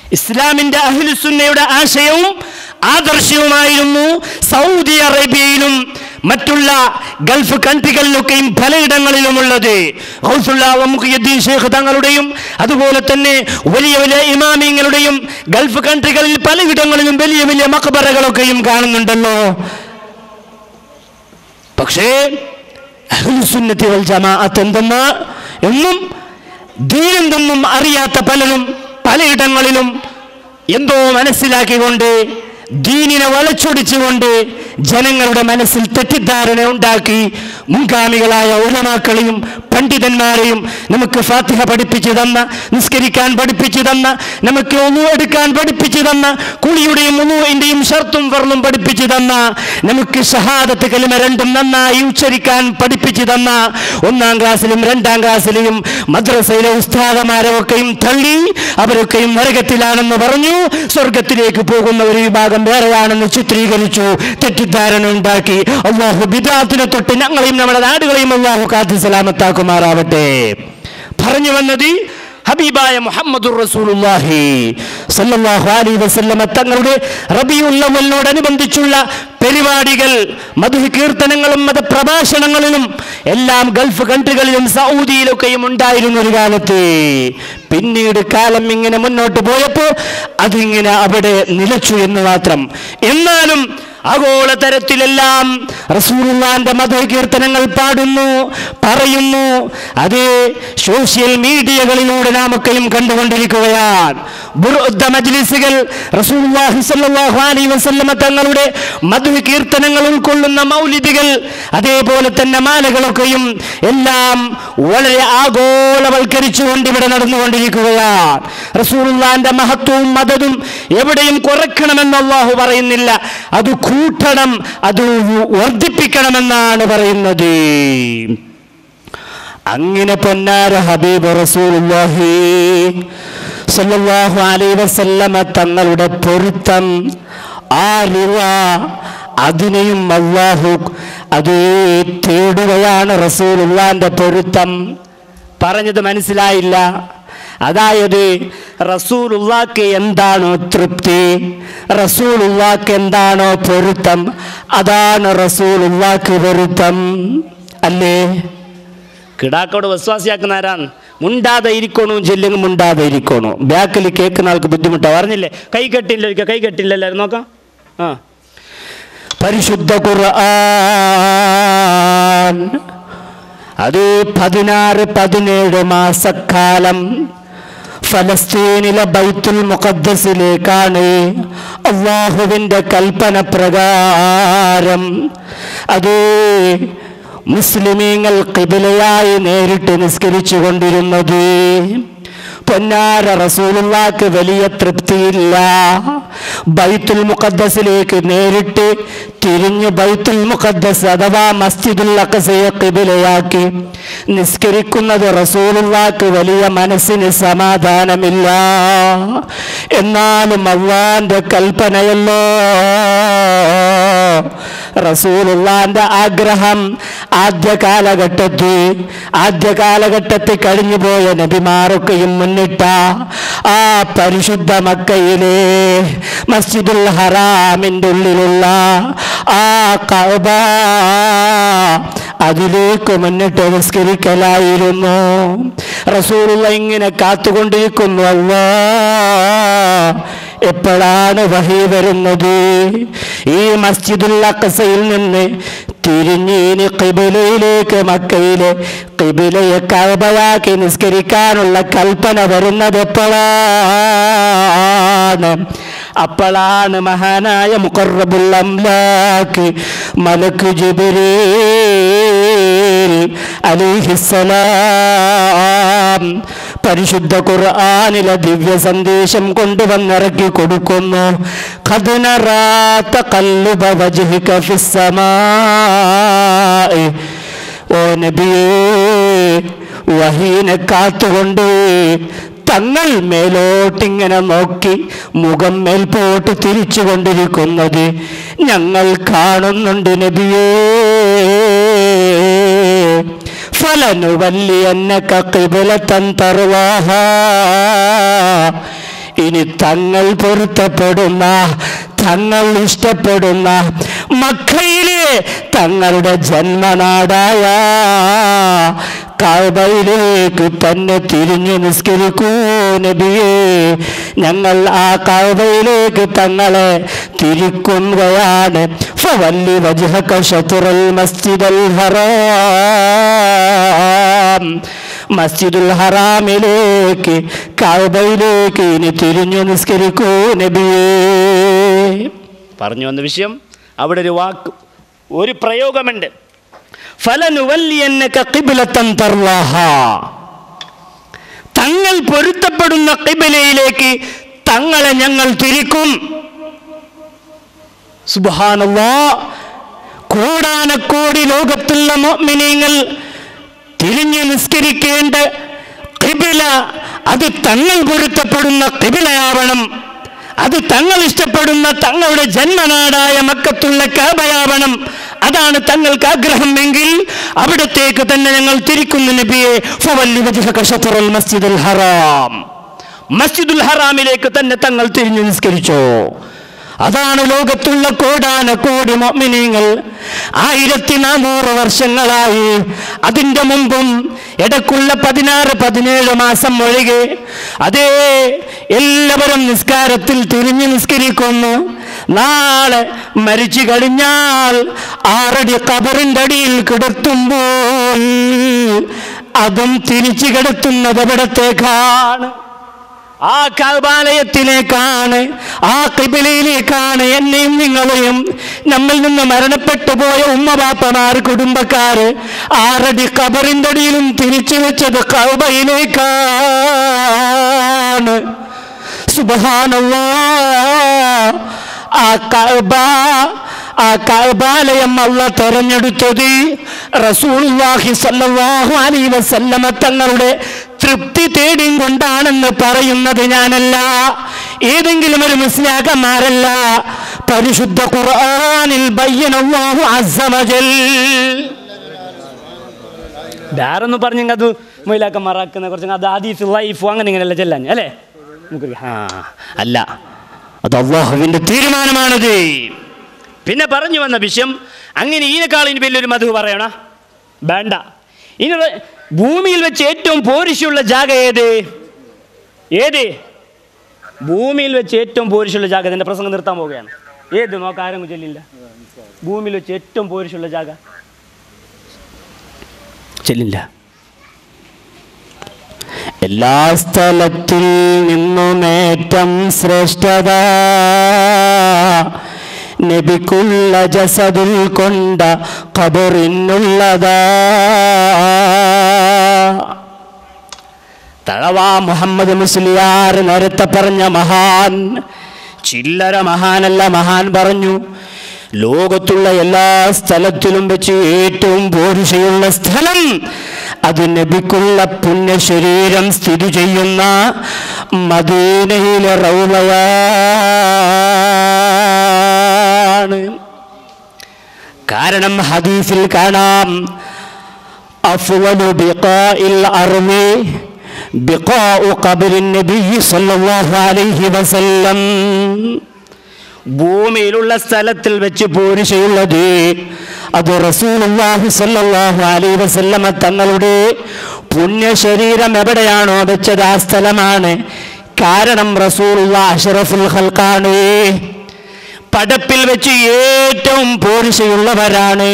ഇസ്ലാമിന്റെ അഹ്ലുസുന്നയുടെ ആശയവും ആദർശവുമായിരുന്നു സൗദി അറേബ്യയിലും മറ്റുള്ള ഗൾഫ് കൺട്രികളിലൊക്കെയും പലയിടങ്ങളിലുമുള്ളത് ഗൗസുല്ലാ മുഖിയുദ്ദീൻ ഷേഖ് തങ്ങളുടെയും അതുപോലെ തന്നെ വലിയ വലിയ ഇമാമിങ്ങളുടെയും ഗൾഫ് കൺട്രികളിൽ പലയിടങ്ങളിലും വലിയ വലിയ മക്ബറകളൊക്കെയും കാണുന്നുണ്ടല്ലോ പക്ഷേ അഹ്ലുസുന്നത്തി വൽ ജമാഅത്ത് എന്തെന്ന് എന്നും ദീനെന്തെന്നും അറിയാത്ത പലരും പലയിടങ്ങളിലും എന്തോ മനസ്സിലാക്കിക്കൊണ്ട് ദീനിനെ വളച്ചൊടിച്ചുകൊണ്ട് ജനങ്ങളുടെ മനസ്സിൽ തെറ്റിദ്ധാരണ ഉണ്ടാക്കി മുൻഗാമികളായ ഉലമാക്കളെയും പണ്ഡിതന്മാരെയും നമുക്ക് ഫാത്തിഹ പഠിപ്പിച്ചു തന്ന നിസ്കരിക്കാൻ പഠിപ്പിച്ചു തന്ന നമുക്ക് ഒന്നു എടുക്കാൻ പഠിപ്പിച്ചു തന്ന കുളിയുടെയും ഒന്നുവിൻ്റെയും ഷർത്തും ഫർളും പഠിപ്പിച്ചു തന്ന നമുക്ക് ഷഹാദത്ത് കലിമ രണ്ടും നന്നായി ഉച്ചരിക്കാൻ പഠിപ്പിച്ചു തന്ന ഒന്നാം ക്ലാസ്സിലും രണ്ടാം ക്ലാസ്സിലെയും മദ്രസയിലെ ഉസ്താദമാരൊക്കെയും തള്ളി അവരൊക്കെയും നരകത്തിലാണെന്ന് പറഞ്ഞു സ്വർഗത്തിലേക്ക് പോകുന്ന ഒരു വിഭാഗം വേറെയാണെന്ന് ചിത്രീകരിച്ചു തെറ്റിദ്ധാരണ ഉണ്ടാക്കി അള്ളാഹു ബിദാത്തിനെ തൊട്ട് ഞങ്ങളെയും നമ്മുടെ നാടുകളെയും അള്ളാഹു കാത്തു സലാമത്താക്കുമാറാവട്ടെ പറഞ്ഞു വന്നത് ഹബീബായ മുഹമ്മദുർ റസൂലുള്ളാഹി സല്ലല്ലാഹു അലൈഹി വസല്ലമ തങ്ങളുടെ റബിയുൽ അവലിനോടനുബന്ധിച്ചുള്ള പരിപാടികൾ മധു കീർത്തനങ്ങളും മതപ്രഭാഷണങ്ങളിലും എല്ലാം ഗൾഫ് കൺട്രികളിലും സൗദിയിലൊക്കെയും ഉണ്ടായിരുന്ന ഒരു കാലത്ത് പിന്നീട് കാലം ഇങ്ങനെ മുന്നോട്ട് പോയപ്പോൾ അതിങ്ങനെ അവിടെ നിലച്ചു എന്ന് മാത്രം എന്നാലും ആഗോള തരത്തിലെല്ലാം റസൂലുള്ളാന്റെ മതകീർത്തനങ്ങൾ പാടുന്നു പറയുന്നു അത് സോഷ്യൽ മീഡിയകളിലൂടെ നാമൊക്കെയും കണ്ടുകൊണ്ടിരിക്കുകയാണ് ബുറുദ്ദ മജ്ലിസുകൾ റസൂലുള്ളാഹി സ്വല്ലല്ലാഹു അലൈഹി വസല്ലമ തങ്ങളുടെ മധു കീർത്തനങ്ങൾ ഉൾക്കൊള്ളുന്ന മൗലിദികൾ അതേപോലെ തന്നെ മാലകളൊക്കെയും എല്ലാം വളരെ ആഗോളവൽക്കരിച്ചുകൊണ്ട് ഇവിടെ നടന്നുകൊണ്ടിരിക്കുകയാണ് റസൂലുള്ളാന്റെ മഹത്വവും മതതും എവിടെയും കുറയ്ക്കണമെന്ന് അള്ളാഹു പറയുന്നില്ല അത് കൂട്ടണം അത് വർദ്ധിപ്പിക്കണമെന്നാണ് പറയുന്നത് അങ്ങനെ പൊന്നാര ഹബീബ് റസൂലുള്ളാഹി സല്ലല്ലാഹു അലൈഹി വസല്ലമ തങ്ങളുടെ പൊരുത്തം ആ റിവ അതിനെയും അള്ളാഹു അത് തേടുകയാണ് റസൂലുള്ളാന്റെ പൊരുത്തം പറഞ്ഞത് മനസ്സിലായില്ല അതായത് റസൂലുള്ളാക്ക് എന്താണോ തൃപ്തി റസൂലുള്ളാക്ക് എന്താണോ പൊരുത്തം അതാണ് റസൂലുള്ളാക്ക് പൊരുത്തം അല്ലേ കിടാക്കോട് വിശ്വാസിയാക്കുന്ന ആരാണ് മുണ്ടാതെ ഇരിക്കണു ചെല്ലുങ്ങ് മുണ്ടാതെ ഇരിക്കണു ബാക്കിൽ കേൾക്കുന്ന ആൾക്ക് ബുദ്ധിമുട്ടാണ് പറഞ്ഞില്ലേ കൈ കെട്ടില്ല ഒരിക്കൽ കൈ കെട്ടില്ല എല്ലാവരും നോക്കാം ആ പരിശുദ്ധ ഖുർആൻ അത് പതിനാറ് പതിനേഴ് മാസക്കാലം ഫലസ്തീനിലെ ബൈത്തുൽ മുഖദ്സിലേക്കാണ് അള്ളാഹുവിൻ്റെ കൽപ്പന പ്രകാരം അത് മുസ്ലിമീങ്ങൾ കിബിലയായി നേരിട്ട് നിസ്കരിച്ചു കൊണ്ടിരുന്നത് പൊന്നാര റസൂലുള്ളാക്ക് വലിയ തൃപ്തിയില്ല ബൈത്തുൽ മുഖദ്ദസിലേക്ക് നേരിട്ട് തിരിഞ്ഞ് ബൈത്തുൽ മുഖദ്ദസ് അഥവാ മസ്ജിദുൽ അഖസയെ കിബിലയാക്കി നിസ്കരിക്കുന്നത് റസൂലുള്ളാക്ക് വലിയ മനസ്സിന് സമാധാനമില്ല എന്നാലും അള്ളാന്റെ കൽപ്പനയല്ലോ റസൂലുള്ളാന്റെ ആഗ്രഹം ആദ്യ കാലഘട്ടത്തിൽ ആദ്യ കാലഘട്ടത്തിൽ കഴിഞ്ഞുപോയ നബിമാരൊക്കെയും മുന്നിട്ട ആ പരിശുദ്ധ മക്കയിലെ മസ്ജിദുൽ ഹറാമിൻ്റെ ഉള്ളിലുള്ള ആ കഅബ അതിലേക്ക് മുന്നിട്ട് നിസ്കരിക്കലായിരുന്നു റസൂലുള്ള ഇങ്ങനെ കാത്തുകൊണ്ടിരിക്കുന്നു അല്ലാ എപ്പോഴാണ് വഹി വരുന്നത് ഈ മസ്ജിദുൽ അഖസയിൽ നിന്ന് തിരിഞ്ഞിനി കിബിലയിലേക്ക് മക്കയിലെ കിബിലയെ കബയാക്കി നിസ്കരിക്കാനുള്ള കൽപ്പന വരുന്നത് എപ്പോഴാണ് അപ്പോഴാണ് മഹാനായ മുഖറബുൽ അംലാക്ക് മലക്ക് ജിബിരീൽ അലിഹിസലാം പരിശുദ്ധ ഖുർആനിലെ ദിവ്യ സന്ദേശം കൊണ്ടുവന്നിറക്കി കൊടുക്കുന്നു ഖദ്നറാത്ത കല്ലുബ വജ്ഹിക ഫിസ്സമാഇ ഓ നബിയേ വഹീനെ കാത്തുകൊണ്ട് തങ്ങൾ മേലോട്ടിങ്ങനെ നോക്കി മുഖം മേൽപോട്ട് തിരിച്ചു കൊണ്ടിരിക്കുന്നത് ഞങ്ങൾ കാണുന്നുണ്ട് നബിയേ ഫലനുവല്ലിയന്നക ഖിബ്ലതൻ തർവാഹ ഇനി തങ്ങൾ പൊരുത്തപ്പെടുന്ന തങ്ങൾ ഇഷ്ടപ്പെടുന്ന മക്കയിലെ തങ്ങളുടെ ജന്മനാടായ കഅബയിലേക്ക് തന്നെ തിരിഞ്ഞു നിസ്കരിക്കൂ നബിയേ ഞങ്ങൾ ആ കഅബയിലേക്ക് തങ്ങളെ തിരിക്കുകയാണ് ഫവല്ലി വജ്ഹക ശത്റുൽ മസ്ജിദൽ ഹറാം മസ്ജിദുൽ ഹറാമിലേക്ക് കഅബയിലേക്ക് ഇനി തിരിഞ്ഞു നിസ്കരിക്കൂ നബിയേ പറഞ്ഞു വന്ന വിഷയം അവിടെ ഒരു വാക്ക് ഒരു പ്രയോഗമുണ്ട് ഫലനുവല്ലിയന്നക ഖിബ്ലത്തൻ തർലാഹ തങ്ങൾ പൊരുത്തപ്പെടുന്ന ഖിബലയിലേക്ക് തങ്ങളെ ഞങ്ങൾ തിരിക്കും സുബ്ഹാനല്ലാ കോടാനക്കോടി ലോകത്തുള്ള മുഅ്മിനീങ്ങൾ തിരിഞ്ഞു നിസ്കരിക്കേണ്ട ഖിബില അത് തങ്ങൾ പൊരുത്തപ്പെടുന്ന ഖിബിലയാവണം അത് തങ്ങൾ ഇഷ്ടപ്പെടുന്ന തങ്ങളുടെ ജന്മനാടായ മക്കത്തുള്ള കാബയാവണം അതാണ് തങ്ങൾക്ക് ആഗ്രഹമെങ്കിൽ അവിടത്തേക്ക് തന്നെ ഞങ്ങൾ തിരിക്കുന്നു നബിയെ ഫവല്ലി വജ്ഹക ശത്റുൽ മസ്ജിദുൽ ഹറാം മസ്ജിദുൽ ഹറാമിലേക്ക് തന്നെ തങ്ങൾ തിരിഞ്ഞു നിസ്കരിച്ചോ അതാണ് ലോകത്തുള്ള കോടാന കോടി മൊമിനീങ്ങൾ ആയിരത്തി നാനൂറ് വർഷങ്ങളായി അതിൻ്റെ മുമ്പും ഇടക്കുള്ള പതിനാറ് പതിനേഴ് മാസം ഒഴികെ അതേ എല്ലാവരും നിസ്കാരത്തിൽ തിരിഞ്ഞു നിസ്കരിക്കുന്നു നാളെ മരിച്ചു കഴിഞ്ഞാൽ ആറടി കബറിൻ്റെ അടിയിൽ കിടത്തുമ്പോൾ അതും തിരിച്ചു കിടത്തുന്നത് എവിടത്തേക്കാണ് ആ കൽബാലയത്തിലേക്കാണ് ആ കിബിലയിലേക്കാണ് എന്നെയും നിങ്ങളെയും നമ്മിൽ നിന്ന് മരണപ്പെട്ടു പോയ ഉമ്മബാപ്പമാർ കുടുംബക്കാര് ആറടി കബറിൻ്റെ അടിയിലും തിരിച്ചു വെച്ചത് കൽബയിലേക്കാണ് സുബഹാനല്ലാ ആ കഅബ ആ കഅബാലയം അല്ല തെരഞ്ഞെടുത്തത് റസൂലുള്ളാഹി സ്വല്ലല്ലാഹു അലൈഹി വസല്ലമ തങ്ങളുടെ തൃപ്തി തേടിയും കൊണ്ടാണെന്ന് പറയുന്നത് ഞാനല്ല ഏതെങ്കിലും ഒരു മുസ്ലിയാക്കന്മാരല്ല പരിശുദ്ധ ഖുർആനിൽ ബയ്യനല്ലാഹു അസ്സ വജൽ വേറൊന്നും പറഞ്ഞെങ്കിൽ അത് മൊയിലാക്ക മറാക്കുന്ന കുറച്ച് അത് ആദീഫ് ലൈഫ് അങ്ങനെ ഇങ്ങനെയല്ല ചെല്ലാൻ അല്ലേ നമുക്ക് ആ അല്ല അത് അള്ളാഹുവിൻ്റെ തീരുമാനമാണത് പിന്നെ പറഞ്ഞു വന്ന വിഷയം അങ്ങനെ ഈനേക്കാൾ ഇനി വലിയൊരു മധു പറയണ വേണ്ട ഇനി വ- ഭൂമിയിൽ വെച്ച് ഏറ്റവും പോരിശുള്ള ജാഗ ഏത് ഏത് ഭൂമിയിൽ വെച്ച് ഏറ്റവും പോരിശുള്ള ജാഗ എൻ്റെ പ്രസംഗം നിർത്താൻ പോവുകയാണ് ഏത് നോക്കാം ആരും ചെല്ലില്ല ഭൂമിയിൽ വെച്ച് ഏറ്റവും പോരിശുള്ള ജാഗ ചെല്ലില്ല എല്ലാ സ്ഥലത്തിൽ നിന്നുമേറ്റം ശ്രേഷ്ഠത നബിക്കുള്ള ജസദിൽ കൊണ്ട ഖബറിനുള്ളതാ തഴവാ മുഹമ്മദ് മുസ്ലിയാർ നേരത്തെ പറഞ്ഞ മഹാൻ ചില്ലറ മഹാനല്ല മഹാൻ പറഞ്ഞു ലോകത്തുള്ള എല്ലാ സ്ഥലത്തിലും വെച്ച് ഏറ്റവും പോരുഷയുള്ള സ്ഥലം അത് നബിക്കുള്ള പുണ്യശരീരം സ്ഥിതി ചെയ്യുന്ന മദീനയിലെ റൗളയാണ് കാരണം ഹദീസിൽ കാണാം أفضل بقاء الأرض بقاء قبر النبي صلى الله عليه وسلم ഭൂമിയിലുള്ള സ്ഥലത്തിൽ വെച്ച് പോരിശയുള്ളത് അത് റസൂലുള്ളാഹി സ്വല്ലല്ലാഹു അലൈഹി വസല്ലമ തങ്ങളുടെ പുണ്യശരീരം എവിടെയാണോ വെച്ചത് ആ സ്ഥലമാണ് കാരണം റസൂലുള്ള അഷറഫുൽ ഖൽഖാണ് പടപ്പിൽ വെച്ച് ഏറ്റവും പോരിശയുള്ളവരാണ്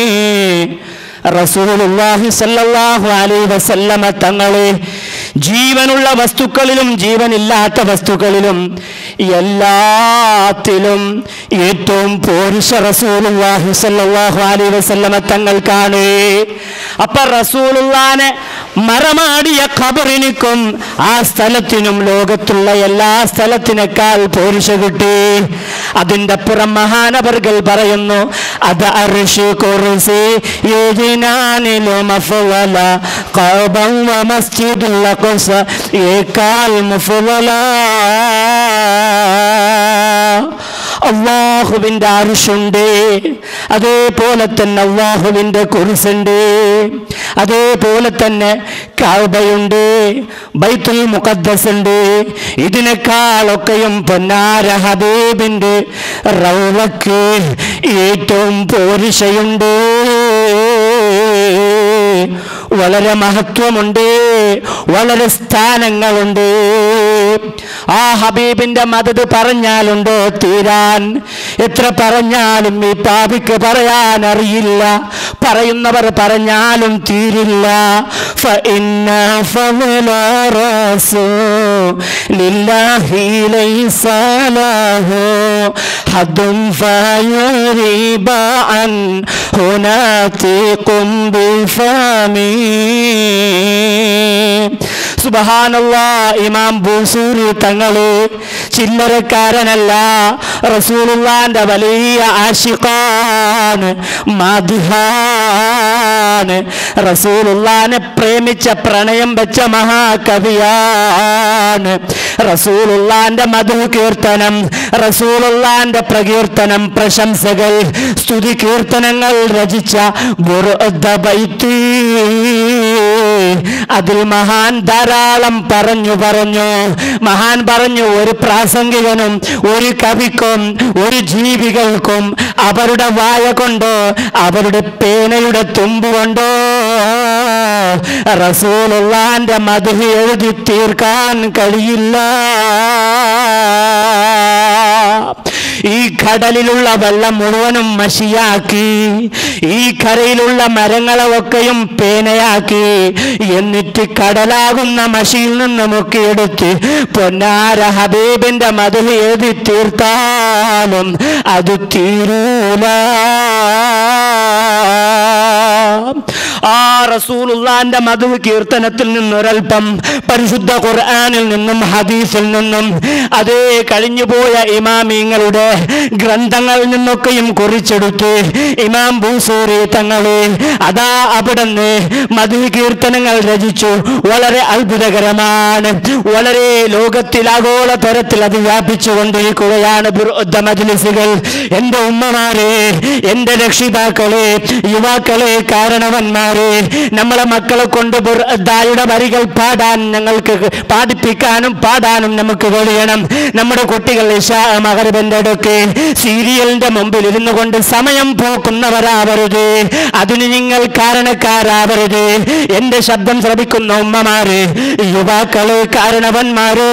റസൂലുള്ളാഹി സല്ലല്ലാഹു അലൈഹി വസല്ലമ തങ്ങളെ ജീവനുള്ള വസ്തുക്കളിലും ജീവനില്ലാത്ത വസ്തുക്കളിലും എല്ലാത്തിലും ഏറ്റവും പോരുഷ റസൂലുള്ളാഹി സല്ലല്ലാഹു അലൈഹി വസല്ലമ തങ്ങൾക്കാണ് അപ്പൊ റസൂലുള്ളാനെ മറമാടിയ ഖബറിനിക്കും ആ സ്ഥലത്തിനും ലോകത്തുള്ള എല്ലാ സ്ഥലത്തിനേക്കാൾ പോരുഷ കിട്ടി അതിൻ്റെ അപ്പുറം മഹാനവർകൾ പറയുന്നു അത് അർഷ് കുർസി യുജിനാനിലും അഫ്വല ഖബം വ മസ്ജിദുൽ അഖ്സ ഏക്കാൽ മുഫ്വല അള്ളാഹുവിൻ്റെ അരിശുണ്ട് അതേപോലെ തന്നെ അള്ളാഹുവിൻ്റെ കുറിസുണ്ട് അതേപോലെ തന്നെ കഅബയുണ്ട് ബൈത്തുൽ മുഖദ്ദസ് ഉണ്ട് ഇതിനേക്കാളൊക്കെയും പൊന്നാര ഹബീബിൻ്റെ റൗളക്ക് ഏറ്റവും പോരിശയുണ്ട് വളരെ മഹത്വമുണ്ട് വളരെ സ്ഥാനങ്ങളുണ്ട് ആ ഹബീബിന്റെ മദത് പറഞ്ഞാലുണ്ടോ തീരാൻ എത്ര പറഞ്ഞാലും ഈ പാപിക്ക് പറയാൻ അറിയില്ല പറയുന്നവർ പറഞ്ഞാലും തീരില്ല فإن فضل رسول الله ليس له حد فيريب عن هناتق بفمي സുബഹാനല്ല ഇമാം ബൂസൂരി തങ്ങള് ചില്ലറക്കാരനല്ല റസൂലുള്ളാന്റെ വലിയ ആശിഖാണ് മാതിഹാണ് റസൂലുള്ളാനെ പ്രേമിച്ച പ്രണയം വെച്ച മഹാകവിയാണ് റസൂലുള്ളാന്റെ മധു കീർത്തനം റസൂലുള്ളാന്റെ പ്രകീർത്തനം പ്രശംസകൾ സ്തുതി കീർത്തനങ്ങൾ രചിച്ച ബുർദ ബൈത്തി അതിൽ മഹാൻ ധാരാളം പറഞ്ഞു പറഞ്ഞു മഹാൻ പറഞ്ഞു ഒരു പ്രാസംഗികനും ഒരു കവിക്കും ഒരു ജീവികൾക്കും അവരുടെ വായ കൊണ്ടോ അവരുടെ പേനയുടെ തുമ്പ് കൊണ്ടോ റസൂലുള്ളാന്റെ മധു എഴുതി തീർക്കാൻ കഴിയില്ല ഈ കടലിലുള്ള വെള്ളം മുഴുവനും മഷിയാക്കി ഈ കരയിലുള്ള മരങ്ങളെ ഒക്കെയും പേനയാക്കി എന്നിട്ട് കടലാകുന്ന മഷിയിൽ നിന്നുമൊക്കെ എടുത്ത് പൊന്നാര ഹബീബിന്റെ മധു എഴുതി തീർത്താലും അത് തീരൂല ആ റസൂലുള്ളാന്റെ മധു കീർത്തനത്തിൽ നിന്നൊരൽപ്പം പരിശുദ്ധ ഖുർആനിൽ നിന്നും ഹദീസിൽ നിന്നും അതേ കഴിഞ്ഞുപോയ ഇമാമിങ്ങളുടെ ഗ്രന്ഥങ്ങളിൽ നിന്നൊക്കെയും കുറിച്ചെടുത്ത് ഇമാം ബൂസൂരി തങ്ങളെ അതാ അവിടുന്ന് മധു കീർത്തനങ്ങൾ രചിച്ചു വളരെ അത്ഭുതകരമാണ് വളരെ ലോകത്തിൽ ആഗോള തരത്തിൽ അത് വ്യാപിച്ചു കൊണ്ടിരിക്കുകയാണ് ബിറുദ്ദ മജ്ലിസുകൾ എൻ്റെ ഉമ്മമാരെ എൻ്റെ രക്ഷിതാക്കളെ യുവാക്കളെ കാരണവന്മാരെ നമ്മളെ മക്കളെ കൊണ്ട് ബുർദായുടെ വരികൾ പാടാൻ ഞങ്ങൾക്ക് പാടിപ്പിക്കാനും പാടാനും നമുക്ക് കഴിയണം നമ്മുടെ കുട്ടികൾ ഇഷാ മകരബന്റെ അടുക്ക് സീരിയലിന്റെ മുമ്പിൽ ഇരുന്നു കൊണ്ട് സമയം പോക്കുന്നവരാവരുത് അതിന് നിങ്ങൾ കാരണക്കാരാവരുത് എന്റെ ശബ്ദം ശ്രമിക്കുന്ന ഉമ്മമാര് യുവാക്കള് കാരണവന്മാര്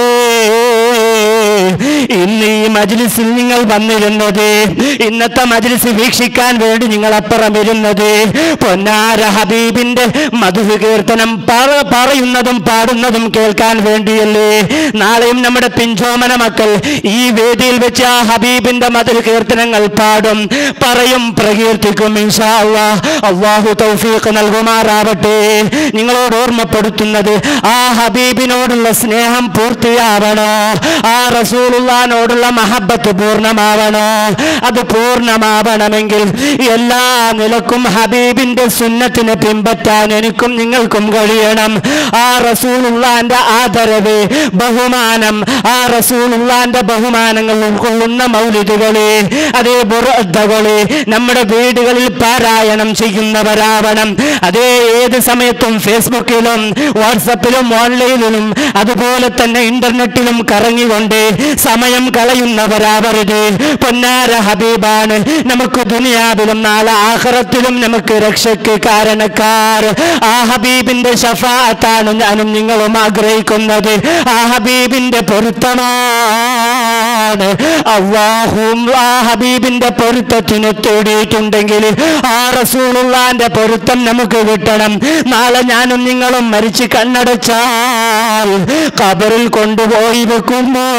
ഇന്ന് ഈ മജ്ലിസിൽ നിങ്ങൾ വന്നിരുന്നത് ഇന്നത്തെ മജ്ലിസ് വീക്ഷിക്കാൻ വേണ്ടി നിങ്ങൾ അപ്പുറം ഇരുന്നത് പൊന്നാര ഹബീബിന്റെ മധു കീർത്തനം പറ- പറയുന്നതും പാടുന്നതും കേൾക്കാൻ വേണ്ടിയല്ലേ നാളെയും നമ്മുടെ പിഞ്ചോമന മക്കൾ ഈ വേദിയിൽ വെച്ച് ആ ഹബീബിന്റെ മധു കീർത്തനങ്ങൾ പാടും പറയും പ്രകീർത്തിക്കും ഇൻഷാ അല്ലാ. അള്ളാഹു തൗഫീഖ് നൽകുമാറാവട്ടെ നിങ്ങളോട് ഓർമ്മപ്പെടുത്തുന്നത് ആ ഹബീബിനോടുള്ള സ്നേഹം പൂർത്തിയാവണോ ആ റസൂലുള്ളാനോടുള്ള മഹബത്ത് പൂർണ്ണമാവണോ അത് പൂർണ്ണമാവണമെങ്കിൽ എല്ലാ നിലക്കും ഹബീബിന്റെ സുന്നത്തിനെ പിൻപറ്റാൻ എനിക്കും നിങ്ങൾക്കും കഴിയണം ആ റസൂലുള്ളാന്റെ ആദരവ് ബഹുമാനം ആ റസൂലുള്ളാന്റെ ബഹുമാനങ്ങൾ ഉൾക്കൊള്ളുന്ന മൗലിദുകളെ അതേ ബുറദ്ദകളെ നമ്മുടെ വീടുകളിൽ പാരായണം ചെയ്യുന്നവരാവണം അതേ ഏത് സമയത്തും ഫേസ്ബുക്കിലും വാട്സപ്പിലും ഓൺലൈനിലും അതുപോലെ തന്നെ ഇന്റർനെറ്റിലും കറങ്ങിക്കൊണ്ട് സമയം കളയുന്നവരാവരുത് പൊന്നാര ഹബീബാണ് നമുക്ക് ദുനിയാവിലും നാളെ ആഖിറത്തിലും നമുക്ക് രക്ഷയ്ക്ക് കാരണക്കാർ ആ ഹബീബിന്റെ ഷഫാത്താണ് ഞാനും നിങ്ങളും ആഗ്രഹിക്കുന്നത് ആ ഹബീബിന്റെ പൊരുത്തമാണ് അള്ളാഹും ആ ഹബീബിന്റെ പൊരുത്തത്തിന് തേടിയിട്ടുണ്ടെങ്കിൽ ആ റസൂലുള്ളാന്റെ പൊരുത്തം നമുക്ക് കിട്ടണം നാളെ ഞാനും നിങ്ങളും മരിച്ച് കണ്ണടച്ചാൽ കബറിൽ കൊണ്ടുപോയി വെക്കുമ്പോൾ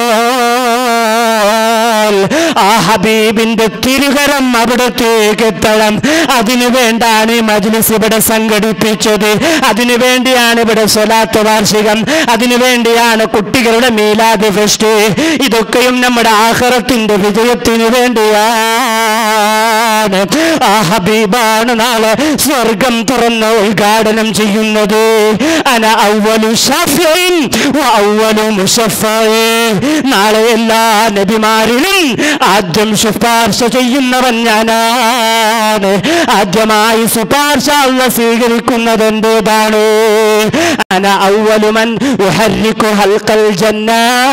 ആ ഹബീബിന്റെ തിരുകരം അവിടത്തേക്ക് എത്തണം അതിനു വേണ്ടാണ് ഈ മജ്ലിസ് ഇവിടെ സംഘടിപ്പിച്ചത് അതിനു വേണ്ടിയാണ് ഇവിടെ സ്വലാത്ത് വാർഷികം അതിനു വേണ്ടിയാണ് കുട്ടികളുടെ മീലാദ് ഫെസ്റ്റ് ഇതൊക്കെയും നമ്മുടെ ആഹ്റത്തിന്റെ വിജയത്തിന് വേണ്ടിയാണ് ആ ഹബീബാണ് നാളെ സ്വർഗം തുറന്ന് ഉദ്ഘാടനം ചെയ്യുന്നത് അന ഔവലു ഷഫീൻ വ ഔവലു മുഷഫീൻ നാളെ എല്ലാ നബിമാരിലും ആദ്യം ശുപാർശ ചെയ്യുന്നവൻ ഞാനാണ് ആദ്യമായി ശുപാർശ അല്ല സ്വീകരിക്കുന്നത് എന്റേതാണ് അന ഔവലുമൻ ഉഹർരിക്കു ഹൽക്കൽ ജന്ന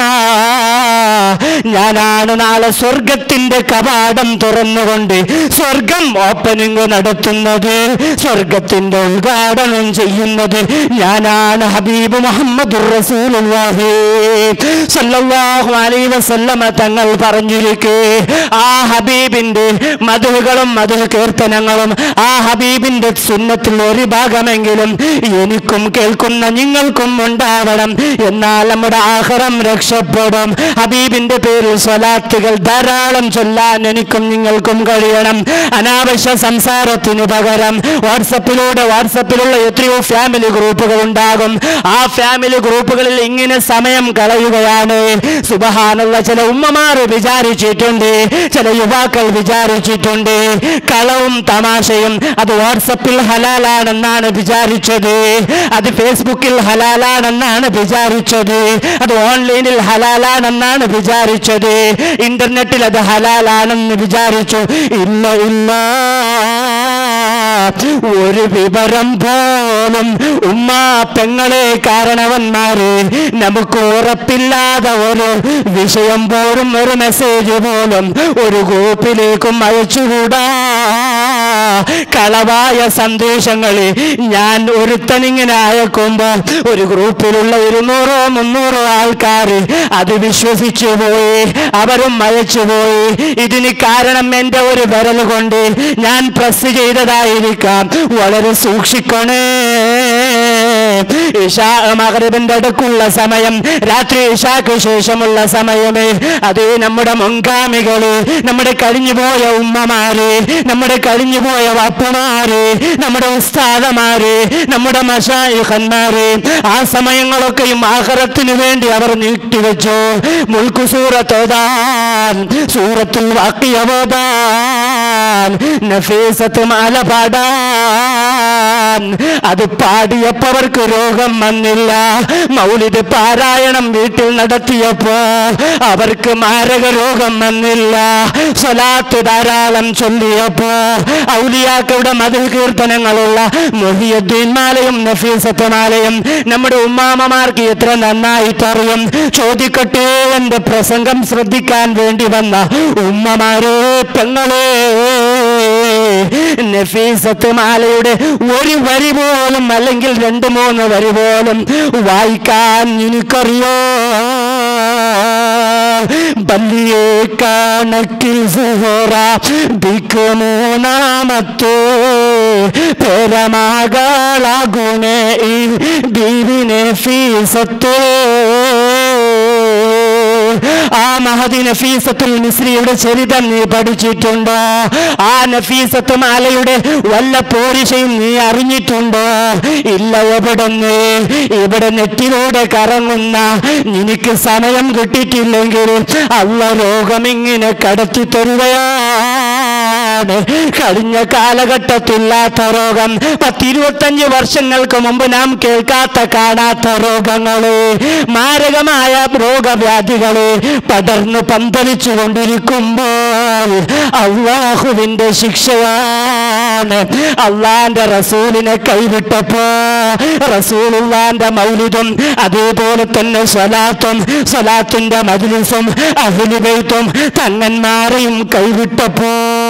ഞാനാണ് നാളെ സ്വർഗത്തിന്റെ കവാടം തുറന്നുകൊണ്ട് സ്വർഗം ഓപ്പനിങ് നടത്തുന്നത് സ്വർഗത്തിന്റെ ഉദ്ഘാടനം ചെയ്യുന്നത് ഞാനാണ് ഹബീബ് മുഹമ്മദ് റസൂലുള്ളാഹി സല്ലല്ലാഹു അലൈഹി വസല്ലമ തങ്ങൾ പറഞ്ഞിരിക്കെ ആ ഹബീബിന്റെ മധുകളും മധു കീർത്തനങ്ങളും ആ ഹബീബിന്റെ സുന്നത്തിൽ ഒരു ഭാഗമെങ്കിലും എനിക്കും കേൾക്കുന്ന നിങ്ങൾക്കും ഉണ്ടാവണം എന്നാൽ നമ്മുടെ ആഹ്റം രക്ഷപ്പെടും ഹബീബിന്റെ പേരിൽ സ്വലാത്തുകൾ ധാരാളം ചൊല്ലാൻ എനിക്കും നിങ്ങൾക്കും കഴിയണം അനാവശ്യ സംസാരത്തിന് പകരം വാട്സപ്പിലൂടെ വാട്സപ്പിലുള്ള എത്രയോ ഫാമിലി ഗ്രൂപ്പുകൾ ഉണ്ടാകും ആ ഫാമിലി ഗ്രൂപ്പുകളിൽ ഇങ്ങനെ സമയം കളയുകയാണ് സുബഹാനുള്ള ചില ഉമ്മമാർ വിചാരിച്ചിട്ടുണ്ട് ചില യുവാക്കൾ വിചാരിച്ചിട്ടുണ്ട് കളവും തമാശയും അത് വാട്സപ്പിൽ ഹലാലാണെന്നാണ് വിചാരിച്ചത് അത് ഫേസ്ബുക്കിൽ ഹലാലാണെന്നാണ് വിചാരിച്ചത് അത് ഓൺലൈനിൽ ഹലാലാണെന്നാണ് വിചാരിച്ചത് ഇന്റർനെറ്റിൽ അത് ഹലാലാണെന്ന് വിചാരിച്ചു ഇല്ല ഇല്ല ഒരു വിവരം പോലും ഉമ്മ പെങ്ങളെ കാരണവന്മാരെ നമുക്ക് ഉറപ്പില്ലാതെ ഒരു വിഷയം പോലും ഒരു മെസ്സേജ് പോലും ഒരു ഗ്രൂപ്പിലേക്കും അയച്ചുകൂടാ കളവായ സന്ദേശങ്ങളെ ഞാൻ ഒരുത്തനിങ്ങനെ അയക്കുമ്പോ ഒരു ഗ്രൂപ്പിലുള്ള ഇരുന്നൂറോ മുന്നൂറോ ആൾക്കാർ അത് വിശ്വസിച്ചു പോയി അവരും അയച്ചു പോയി ഇതിന് കാരണം എൻ്റെ ഒരു വിരൽ കൊണ്ട് ഞാൻ പ്രസ് ചെയ്തതായിരിക്കാം വളരെ സൂക്ഷിക്കണേ ഇഷാ മകരിബിന്റെ അടുക്കുള്ള സമയം രാത്രി ഇഷാക്ക് ശേഷമുള്ള സമയമേ അതേ നമ്മുടെ മുൻഗാമികള് നമ്മുടെ കഴിഞ്ഞുപോയ ഉമ്മമാര് നമ്മുടെ കഴിഞ്ഞുപോയ വാപ്പമാര് നമ്മുടെ ഉസ്താദമാര് നമ്മുടെ മഷായിഖന്മാര് ആ സമയങ്ങളൊക്കെയും ആഹ്റത്തിന് വേണ്ടി അവർ നീട്ടിവെച്ചു മുൽക്കു സൂറത്തോതാൻ സൂറത്തുൽ വാക്കിയവോതാൻ നഫീസത്ത് മാല പാടാൻ അത് പാടിയപ്പോ അവർക്ക് രോഗം വന്നില്ല മൗലിദ് പാരായണം വീട്ടിൽ നടത്തിയപ്പോ അവർക്ക് മാരക രോഗം വന്നില്ല സ്വലാത്ത് ധാരാളം ചൊല്ലിയപ്പോ ഔലിയാക്കളുടെ മതിൽ കീർത്തനങ്ങളുള്ള മൊഹിയുദ്ദീൻ മാലയും നഫീസത്ത് മാലയും നമ്മുടെ ഉമ്മാമമാർക്ക് എത്ര നന്നായിട്ടറിയും ചോദിക്കട്ടെ എന്റെ പ്രസംഗം ശ്രദ്ധിക്കാൻ വേണ്ടി വന്ന ഉമ്മമാരെ പെങ്ങളെ നഫീസത്ത് മാലയുടെ ഒരു വരി പോലും അല്ലെങ്കിൽ രണ്ട് മൂന്ന് വരി പോലും വായിക്കാൻ എനിക്കറിയോ ബല്ലിയെ കണക്കിൽ സുഹറ ബിക്ക് മൂന്നാമത്തെ പേരമാകളാകുണേ ഈ ബീവിനെ ഫീസത്തേ ആ മഹദി നഫീസത്തുൽ മിസ്രിയുടെ ചരിതം നീ പഠിച്ചിട്ടുണ്ടോ ആ നഫീസത്ത് മാലയുടെ വല്ല പോരിശയും നീ അറിഞ്ഞിട്ടുണ്ടോ ഇല്ല എവിടുന്ന് ഇവിടെ നെറ്റിലൂടെ കറങ്ങുന്ന നിനക്ക് സമയം കിട്ടിയിട്ടില്ലെങ്കിൽ അല്ല രോഗം ഇങ്ങനെ കടത്തി തരുകയാണ് കഴിഞ്ഞ കാലഘട്ടത്തില്ലാത്ത രോഗം പത്തിരുപത്തഞ്ച് വർഷങ്ങൾക്ക് മുമ്പ് നാം കേൾക്കാത്ത കാണാത്ത രോഗങ്ങള് മാരകമായ രോഗവ്യാധികള് പടർന്നു പന്തലിച്ചു കൊണ്ടിരിക്കുമ്പോൾ അള്ളാഹുവിന്റെ ശിക്ഷയാണ് അള്ളാന്റെ റസൂലിനെ കൈവിട്ടപ്പോ റസൂലുള്ളാന്റെ മൗലിദും അതേപോലെ തന്നെ സ്വലാത്തും സ്വലാത്തിന്റെ മജ്ലിസും അഹ്ലുബൈത്തും തങ്ങന്മാരെയും കൈവിട്ടപ്പോൾ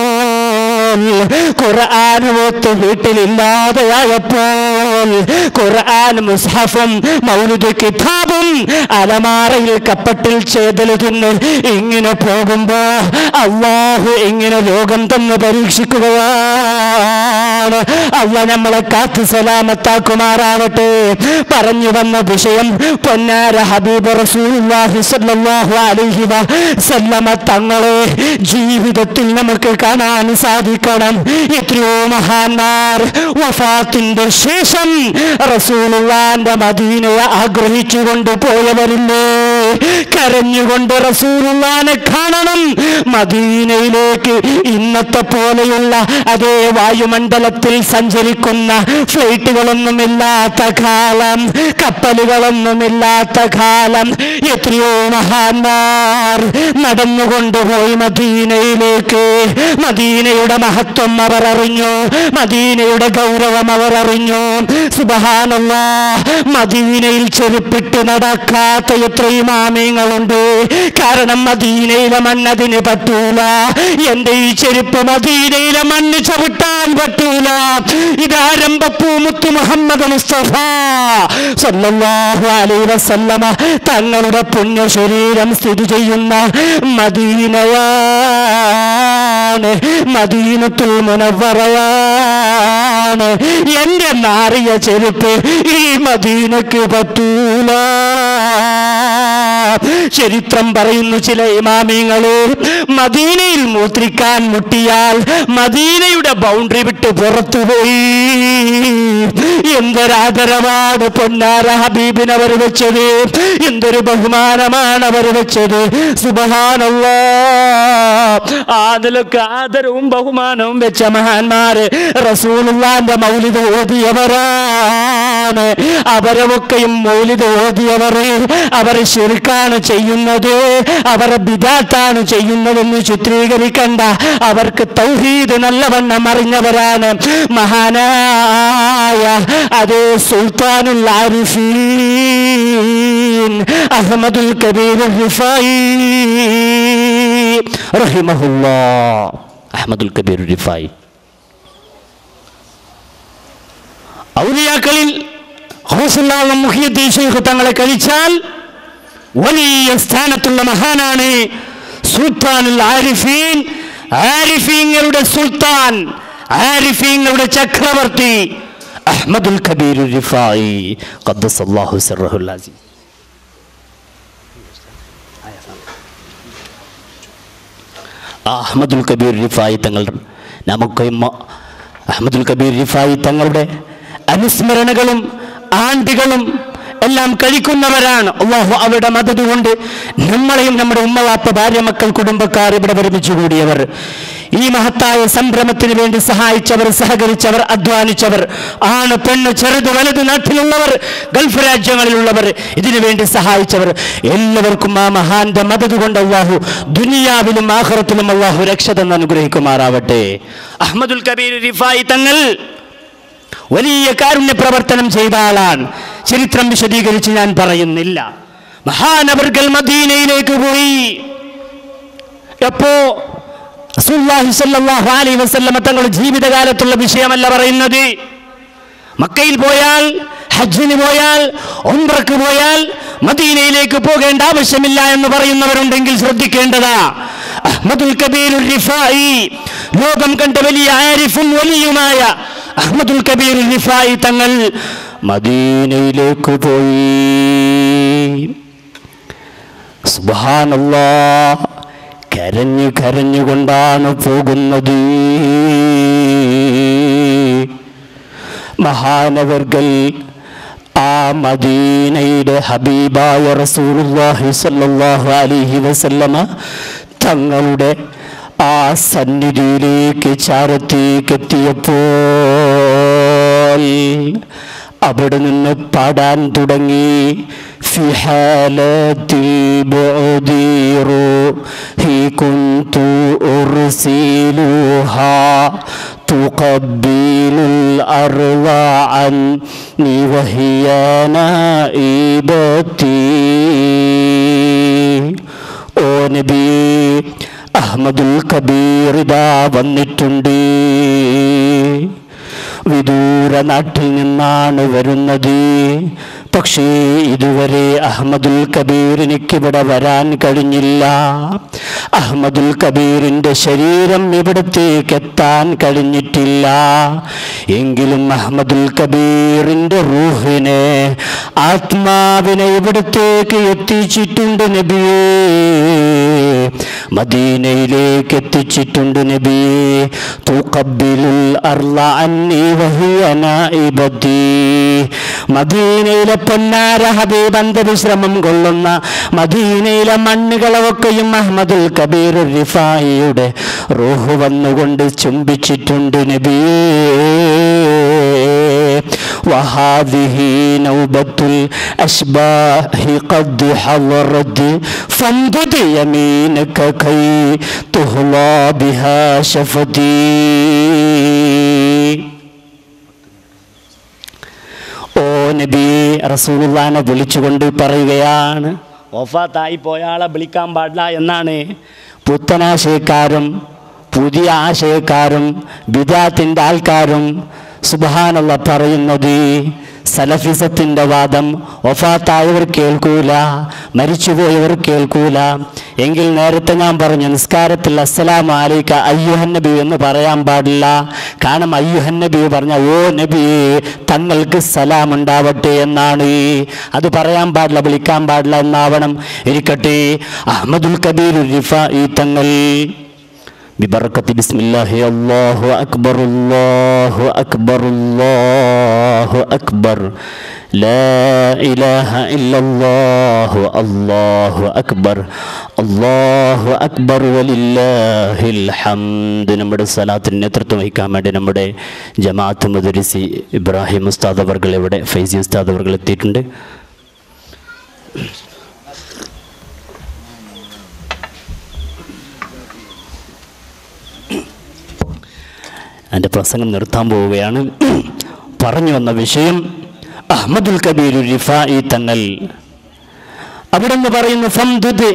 ഖുർആൻ ഓത്ത് വീട്ടിലില്ലാതെയായപ്പോൾ ഖുർആൻ മുസ്ഹഫും മൗലിദ് കിതാബും അലമാറയിൽ കപ്പട്ടിൽ ചേതൽ തിന്ന് ഇങ്ങനെ പോകുമ്പോ അള്ളാഹു ഇങ്ങനെ രോഗം തന്ന് പരീക്ഷിക്കുകയാണ് അള്ള നമ്മളെ കാത്തു സലാമത്താക്കുമാറാവട്ടെ പറഞ്ഞു വന്ന വിഷയം പൊന്നാര ഹബീബ് റസൂലുള്ളാഹി സ്വല്ലല്ലാഹു അലൈഹി വസല്ലമ തങ്ങളെ ജീവിതത്തിൽ നമുക്ക് കാണാൻ സാധിക്കണം എത്രയോ മഹാന്മാർ വഫാത്തിന്റെ ശേഷം റസൂലുള്ളാന്റെ മദീനയെ ആഗ്രഹിച്ചു കൊണ്ടുപോയവരില്ലേ കരഞ്ഞുകൊണ്ട് റസൂലുള്ളാനെ കാണണം മദീനയിലേക്ക് ഇന്നത്തെ പോലെയുള്ള അതേ വായുമണ്ഡലത്തിൽ സഞ്ചരിക്കുന്ന ഫ്ലൈറ്റുകളൊന്നുമില്ലാത്ത കാലം കപ്പലുകളൊന്നുമില്ലാത്ത കാലം എത്രയോ മഹാന്മാർ നടന്നുകൊണ്ടുപോയി മദീനയിലേക്ക് മദീനയുടെ മഹത്വം അവർ അറിഞ്ഞു മദീനയുടെ ഗൗരവം അവർ അറിഞ്ഞു സുബഹാനല്ല മദീനയിൽ ചെരുപ്പിട്ട് നടക്കാത്ത എത്രയും ആമയങ്ങളുണ്ട് കാരണം മദീനയിലെ മണ്ണതിന് പറ്റൂല എന്റെ ഈ ചെരുപ്പ് മദീനയിലെ മണ്ണ് ചവിട്ടാൻ പറ്റൂല ഇതാരംഭപ്പൂ മുത്തു മുഹമ്മദ് മുസ്തഫ സല്ലല്ലാഹു അലൈഹി വസല്ലമ തങ്ങളുടെ പുണ്യ ശരീരം സ്ഥിതി ചെയ്യുന്ന മദീനയാണ് മദീനത്തുൽ മുനവ്വറയാണ് എന്റെ നാറിയ ചെരുപ്പ് ഈ മദീനക്ക് പറ്റൂല ചരിത്രം പറയുന്നു ചില ഇമാമിങ്ങള് മദീനയിൽ മൂത്രിക്കാൻ മുട്ടിയാൽ മദീനയുടെ ബൗണ്ടറി വിട്ട് പുറത്തുപോയി എന്തൊരാദരവാണ് പൊന്നാര ഹബീബിന് അവർ വെച്ചത് എന്തൊരു ബഹുമാനമാണ് അവർ വെച്ചത് സുബഹാനല്ല അതിലൊക്കെ ആദരവും ബഹുമാനവും വെച്ച മഹാന്മാര് റസൂലുള്ളാന്റെ മൗലിദ് ഓതിയവരാണ് അവരൊക്കെയും മൗലിദ് ഓതിയവർ അവർ ശിർക്കാണ് ചെയ്യുന്നത് അവർ ബിദാത്താണ് ചെയ്യുന്നതെന്ന് ചിത്രീകരിക്കണ്ട അവർക്ക് തൗഹീദ് നല്ലവണ്ണം അറിഞ്ഞവരാണ് മഹാനായ അതേ സുൽത്താനുൽ ആരിഫീൻ അഹമ്മദുൽ കബീർ റിഫായി റഹിമഹുല്ലാ അഹമ്മദുൽ കബീർ റിഫായി ഔലിയാക്കളിൽ ഹൗസുല്ലാഹ് മുഹിയുദ്ദീൻ ശൈഖ് തങ്ങളെ കഴിച്ചാൽ വലിയ സ്ഥാനത്തുള്ള മഹാനാണ് സുൽത്താനുൽ ആരിഫീൻ ആരിഫീങ്ങളുടെ സുൽത്താൻ ആരിഫീങ്ങളുടെ ചക്രവർത്തി അഹ്മദുൽ കബീർ റിഫായി ഖദ്ദസല്ലാഹു സിർറഹുൽ അസീസ് ആ അഹമ്മദുൽ കബീർ റിഫായി തങ്ങൾ നമുക്ക് മ- അഹമ്മദുൽ കബീർ റിഫായി തങ്ങളുടെ അനുസ്മരണകളും ആണ്ടുകളും എല്ലാം കഴിക്കുന്നവരാണ് അള്ളാഹു അവരുടെ മദത് കൊണ്ട് നമ്മളെയും നമ്മുടെ ഉമ്മവാപ്പ ഭാര്യ മക്കൾ കുടുംബക്കാർ ഇവിടെ ഒരുമിച്ച് കൂടിയവർ ഈ മഹത്തായ സംരംഭത്തിന് വേണ്ടി സഹായിച്ചവർ സഹകരിച്ചവർ അധ്വാനിച്ചവർ ആണ് പെണ്ണ് ചെറുത് വലുത് നാട്ടിലുള്ളവർ ഗൾഫ് രാജ്യങ്ങളിലുള്ളവർ ഇതിനു വേണ്ടി സഹായിച്ചവർ എല്ലാവർക്കും ആ മഹാന്റെ മദത് കൊണ്ട് അള്ളാഹു ദുനിയാവിലും ആഹ്റത്തിലും അള്ളാഹു രക്ഷ തന്ന് അനുഗ്രഹിക്കുമാറാവട്ടെ അഹമ്മദുൽ കബീർ റിഫായി തങ്ങൾ വലിയ കാരുണ്യ പ്രവർത്തനം ചെയ്ത ആളാണ് ചരിത്രം വിശദീകരിച്ച് ഞാൻ പറയുന്നില്ല മഹാനവർകൾ മദീനയിലേക്ക് പോയി എപ്പോ റസൂലുള്ളാഹി സ്വല്ലല്ലാഹു അലൈഹി വസല്ലമ തങ്ങളുടെ ജീവിതകാലത്തുള്ള വിഷയമല്ല പറയുന്നത് മക്കയിൽ പോയാൽ ഹജ്ജിന് പോയാൽ ഉംറക്ക് പോയാൽ മദീനയിലേക്ക് പോകേണ്ട ആവശ്യമില്ല എന്ന് പറയുന്നവരുണ്ടെങ്കിൽ ശ്രദ്ധിക്കേണ്ടതാ അഹ്മദുൽ കബീർ റിഫായി ലോകം കണ്ട വലിയ ആരിഫും വലിയുമായ അഹ്മദുൽ കബീർ റിഫായി തങ്ങൾ മദീനയിലേക്ക് പോയി സുബാനല്ലാ കരഞ്ഞു കരഞ്ഞുകൊണ്ടാണ് പോകുന്നത് മഹാനവർകൾ ആ മദീനയുടെ ഹബീബായ റസൂലുള്ളാഹി സ്വല്ലല്ലാഹു അലൈഹി വസല്ലമ തങ്ങളുടെ ആ സന്നിധിയിലേക്ക് ചാരത്തേക്ക് എത്തിയപ്പോൾ അവിടെ നിന്ന് പാടാൻ തുടങ്ങി في حالة البعد روحي كنت أرسلها تقبل الأرض عني وهي نائبتي ഓ നബി അഹമ്മദുൽ കബീർ ഇതാ വന്നിട്ടുണ്ട് വിദൂര നാട്ടിൽ നിന്നാണ് വരുന്നത് പക്ഷേ ഇതുവരെ അഹമ്മദുൽ കബീർ എനിക്കിവിടെ വരാൻ കഴിഞ്ഞില്ല അഹമ്മദുൽ കബീറിന്റെ ശരീരം ഇവിടത്തേക്ക് എത്താൻ കഴിഞ്ഞിട്ടില്ല എങ്കിലും അഹമ്മദുൽ കബീറിന്റെ റൂഹിനെ ആത്മാവിനെ ഇവിടത്തേക്ക് എത്തിച്ചിട്ടുണ്ട് നബിയേ മദീനയിലേക്ക് എത്തിച്ചിട്ടുണ്ട് നബിയെ തുഖബ്ബിലുൽ അർള അന്നി വഹിയ നായിബത്തി മദീനയിലെ പൊന്നാര ഹബീബ് അന്തവിശ്രമം കൊള്ളുന്ന മദീനയിലെ മണ്ണുകളൊക്കെയും അഹമ്മദുൽ കബീർ റിഫായിയുടെ റൂഹ് വന്നുകൊണ്ട് ചുംബിച്ചിട്ടുണ്ട് നബിയേ وهذه نوبة الأشباح قد حضرت فامدد يمينك كي تهلى بها شفتي ഓ നബി റസൂലുള്ളാനെ വിളിച്ചുകൊണ്ട് പറയുകയാണ് ഒഫാത്തായി പോയ ആളെ വിളിക്കാൻ പാടില്ല എന്നാണ് പുത്തനാശയക്കാരും പുതിയ ആശയക്കാരും ബിദാത്തിൻ്റെ ആൾക്കാരും സുബാനുള്ള പറയുന്നത് സലഫിസത്തിൻ്റെ വാദം ഒഫാത്തായവർ കേൾക്കൂല മരിച്ചുപോയവർ കേൾക്കൂല എങ്കിൽ നേരത്തെ ഞാൻ പറഞ്ഞു നിസ്കാരത്തിൽ അസ്സലാം അലൈക്ക അയ്യുഹൻ നബി എന്ന് പറയാൻ പാടില്ല കാരണം അയ്യുഹൻ നബി പറഞ്ഞ ഓ നബി തങ്ങൾക്ക് സലാം ഉണ്ടാവട്ടെ എന്നാണ് അത് പറയാൻ പാടില്ല വിളിക്കാൻ പാടില്ല എന്നാവണം ഇരിക്കട്ടെ അഹമ്മദുൽ കബീർ റിഫ ഈ തങ്ങൾ ببركة بسم الله الله أكبر الله أكبر الله أكبر لا إله إلا الله الله أكبر الله أكبر ولله الحمد നമ്മുടെ സലാത്തിന് നേതൃത്വം വഹിക്കാൻ വേണ്ടി നമ്മുടെ ജമാഅത്ത് മുദരിസി ഇബ്രാഹിം ഉസ്താദ് അവർകൾ ഇവിടെ ഫൈസി ഉസ്താദ് അവർകൾ എത്തിയിട്ടുണ്ട് എൻ്റെ പ്രസംഗം നിർത്താൻ പോവുകയാണ് പറഞ്ഞു വന്ന വിഷയം അഹമ്മദുൽ കബീർ റിഫായി തങ്ങൾ അവിടെ നിന്ന് പറയുന്നു ഫംദുദ്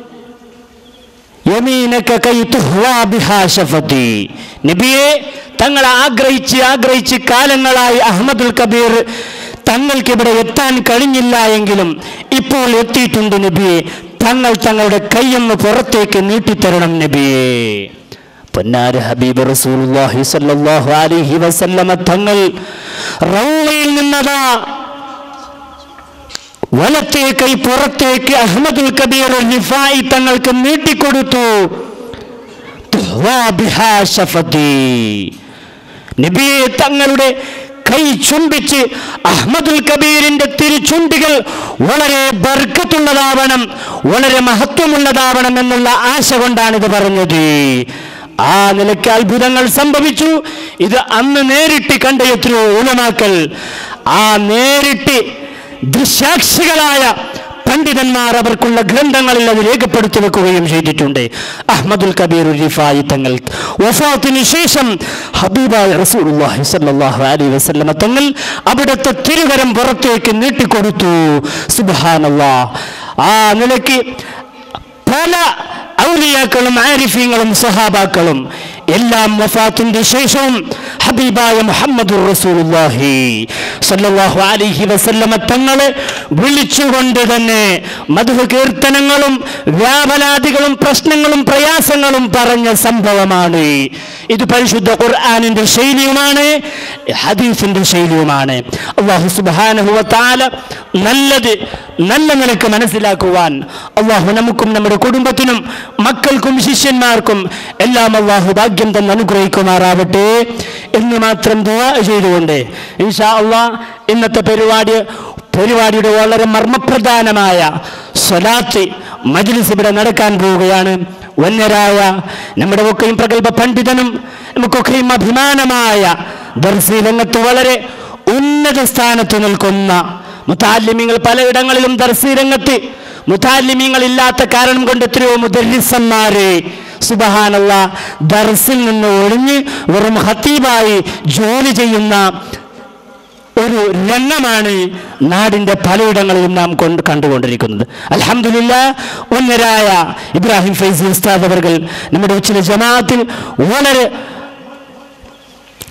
യമീനക കൈ തുഹ്വാ ബിഹാ ശഫതി നബിയെ തങ്ങൾ ആഗ്രഹിച്ച് ആഗ്രഹിച്ച് കാലങ്ങളായി അഹമ്മദുൽ കബീർ തങ്ങൾക്ക് ഇവിടെ എത്താൻ കഴിഞ്ഞില്ല എങ്കിലും ഇപ്പോൾ എത്തിയിട്ടുണ്ട് നബിയെ തങ്ങൾ തങ്ങളുടെ കൈയൊന്ന് പുറത്തേക്ക് നീട്ടിത്തരണം നബിയെ പൊന്നാര ഹബീബ് റസൂലുള്ളാഹി സ്വല്ലല്ലാഹു അലൈഹി വസല്ലമ തങ്ങൾ റൗളയിൽ നിന്നതാ വലത്തേ കൈ പുറത്തേക്ക് അഹമ്മദുൽ കബീർ റിഫായി തങ്ങൾക്ക് നീട്ടിക്കൊടുത്തു തുഹ്വാ ബിഹാ ശഫതി. നബിയെ തങ്ങളുടെ കൈ ചുംബിച്ച് അഹമ്മദുൽ കബീറിന്റെ തിരുചുണ്ടികൾ വളരെ ബർക്കത്തുള്ളതാവണം വളരെ മഹത്വമുള്ളതാവണം എന്നുള്ള ആശ കൊണ്ടാണ് ഇത് പറഞ്ഞത് ആ നിലയ്ക്ക് അത്ഭുതങ്ങൾ സംഭവിച്ചു ഇത് അന്ന് നേരിട്ട് കണ്ട എത്രയോ ഉലമാക്കൽ ആ നേരിട്ട് ദൃശാക്ഷികളായ പണ്ഡിതന്മാർ അവർക്കുള്ള ഗ്രന്ഥങ്ങളിൽ അത് രേഖപ്പെടുത്തി വെക്കുകയും ചെയ്തിട്ടുണ്ട് അഹമ്മദുൽ കബീർ റിഫായി തങ്ങൾ വഫാത്തിന് ശേഷം ഹബീബായ റസൂലുള്ളാഹി സ്വല്ലല്ലാഹു അലൈഹി വസല്ലമ തങ്ങൾ അവിടുത്തെ തിരുകരം പുറത്തേക്ക് നീട്ടിക്കൊടുത്തു സുബ്ഹാനല്ലാഹ് ആ നിലയ്ക്ക് പല ഔലിയാക്കളും ആരിഫീങ്ങളും സഹാബാക്കളും എല്ലാം വഫാത്തിന്റെ ശേഷവും ഹബീബായ മുഹമ്മദ് റസൂലുള്ളാഹി സല്ലല്ലാഹു അലൈഹി വസല്ലമ തങ്ങളെ വിളിച്ചുകൊണ്ട് തന്നെ മധു കീർത്തനങ്ങളും വ്യാപലാദികളും പ്രശ്നങ്ങളും പ്രയാസങ്ങളും പറഞ്ഞ സംഭവമാണ് ഇത് പരിശുദ്ധ ഖുർആാനിന്റെ ശൈലിയുമാണ് ഹദീഫിന്റെ ശൈലിയുമാണ് അള്ളാഹു സുബ്ഹാനഹു വ തആല നല്ലത് നല്ല നിലക്ക് മനസ്സിലാക്കുവാൻ അള്ളാഹു നമുക്കും നമ്മുടെ കുടുംബത്തിനും മക്കൾക്കും ശിഷ്യന്മാർക്കും എല്ലാം അള്ളാഹു ഭാഗ്യം തന്നെ അനുഗ്രഹിക്കുമാറാവട്ടെ എന്ന് മാത്രം ദുആ ചെയ്തുകൊണ്ട് ഇൻഷാ അള്ളാഹ് ഇന്നത്തെ പരിപാടി പരിപാടിയുടെ വളരെ മർമ്മപ്രധാനമായ സ്വലാത്ത് മജ്ലിസ് ഇവിടെ നടക്കാൻ പോവുകയാണ് വന്യരായ നമ്മുടെ ഒക്കെയും പ്രഗത്ഭ പണ്ഡിതനും നമുക്കൊക്കെയും അഭിമാനമായ ദർസി രംഗത്ത് വളരെ ഉന്നത സ്ഥാനത്ത് നിൽക്കുന്ന മുത്താലിമ്യങ്ങൾ പലയിടങ്ങളിലും ദർസി രംഗത്ത് മുത്താലിമ്യങ്ങൾ ഇല്ലാത്ത കാരണം കൊണ്ട് എത്രയോ മുദരിസന്മാര് സുബഹാനല്ല ദർസിൽ നിന്ന് ഒഴിഞ്ഞ് വെറും ഹത്തീബായി ജോലി ചെയ്യുന്ന ഒരു രംഗമാണ് നാടിന്റെ പലയിടങ്ങളിലും നാം കൊണ്ട് കണ്ടുകൊണ്ടിരിക്കുന്നത് അലഹമില്ല ഒന്നരായ ഇബ്രാഹിം ഫൈസി ഉസ്താദ് അവർ നമ്മുടെ ചില ജമാഅത്തിൽ വളരെ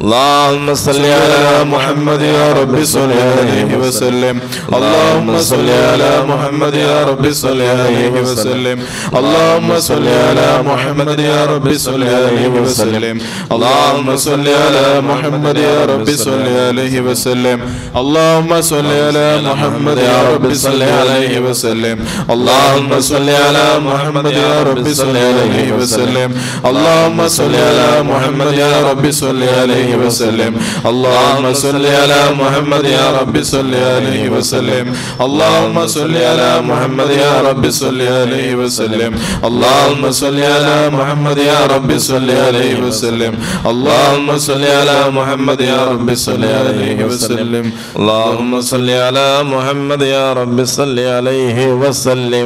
اللهم صل على محمد يا رب صل عليه وسلم اللهم صل على محمد يا رب صل عليه وسلم اللهم صل على محمد يا رب صل عليه وسلم اللهم صل على محمد يا رب صل عليه وسلم اللهم صل على محمد يا رب صل عليه وسلم اللهم صل على محمد يا رب صل عليه وسلم اللهم صل على محمد يا رب صل عليه وسلم اللهم صل على محمد يا رب صل عليه وسلم اللهم صل على محمد يا رب صل عليه وسلم اللهم صل على محمد يا رب صل عليه وسلم اللهم صل على محمد يا رب صل عليه وسلم اللهم صل على محمد يا رب صل عليه وسلم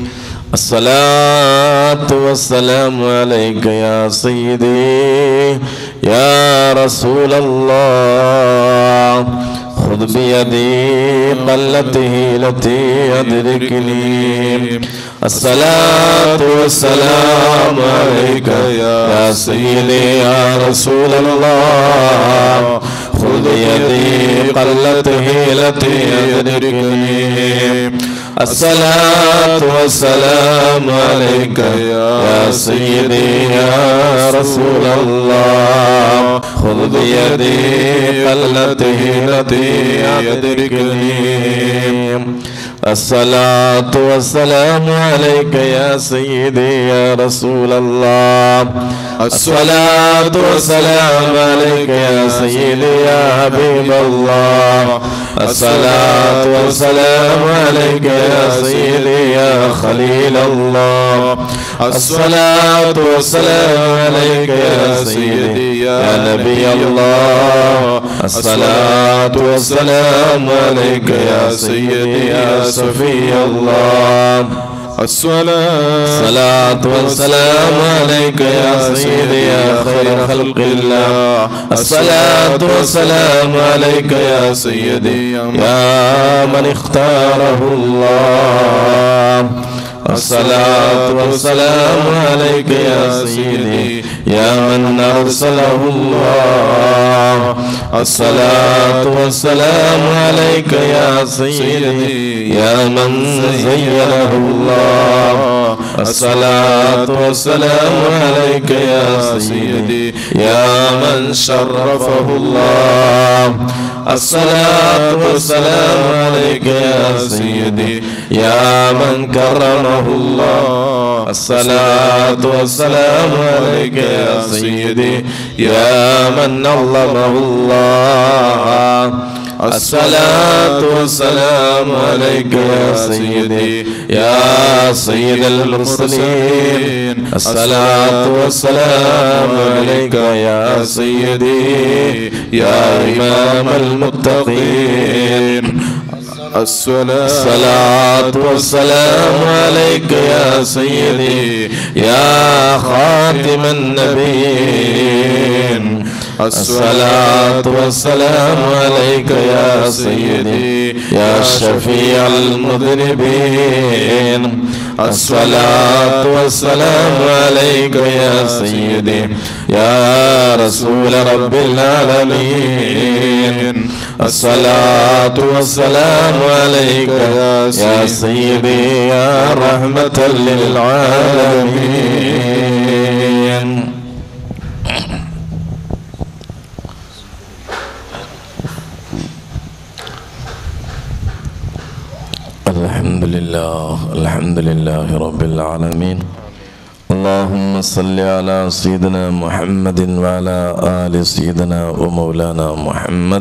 الصلاة والسلام عليك يا سيدي يا رسول الله خذ بيدي قلته التي أدركني الصلاة والسلام عليك يا سيدي يا رسول الله خذ بيدي قلته التي أدركني الصلاة والسلام عليك يا سيدي يا رسول الله خذ بيدي قلته التي أدركني الصلاة والسلام عليك يا سيدي يا رسول الله الصلاة والسلام عليك يا سيدي يا حبيب الله الصلاة والسلام عليك يا سيدي يا خليل الله الصلاة والسلام عليك يا سيدي يا نبي الله الصلاة والسلام عليك يا سيدي يا صفي الله الصلاة الصلاة والسلام عليك يا سيدي يا خير خلق الله الصلاة والسلام عليك يا سيدي يا من اختاره الله الصلاة والسلام عليك يا سيدي يا من أرسله الله الصلاة والسلام عليك يا سيدي يا من زينه الله الصلاة والسلام عليك يا سيدي يا من شرفه الله الصلاة والسلام عليك يا سيدي يا من كرمه الله الصلاة والسلام عليك يا سيدي يا من نظمه الله الصلاة والسلام عليك يا سيدي يا سيد المرسلين الصلاة والسلام عليك يا سيدي يا إمام المتقين الصلاة الصلاة والسلام عليك يا سيدي يا خاتم النبيين الصلاة والسلام عليك يا سيدي يا شفيع المذنبين الصلاة والسلام عليك يا سيدي يا رسول رب العالمين الصلاة والسلام عليك يا سيدي يا رحمة للعالمين الحمد لله الحمد لله رب العالمين اللهم صل على سيدنا محمد وعلى آل سيدنا ومولانا محمد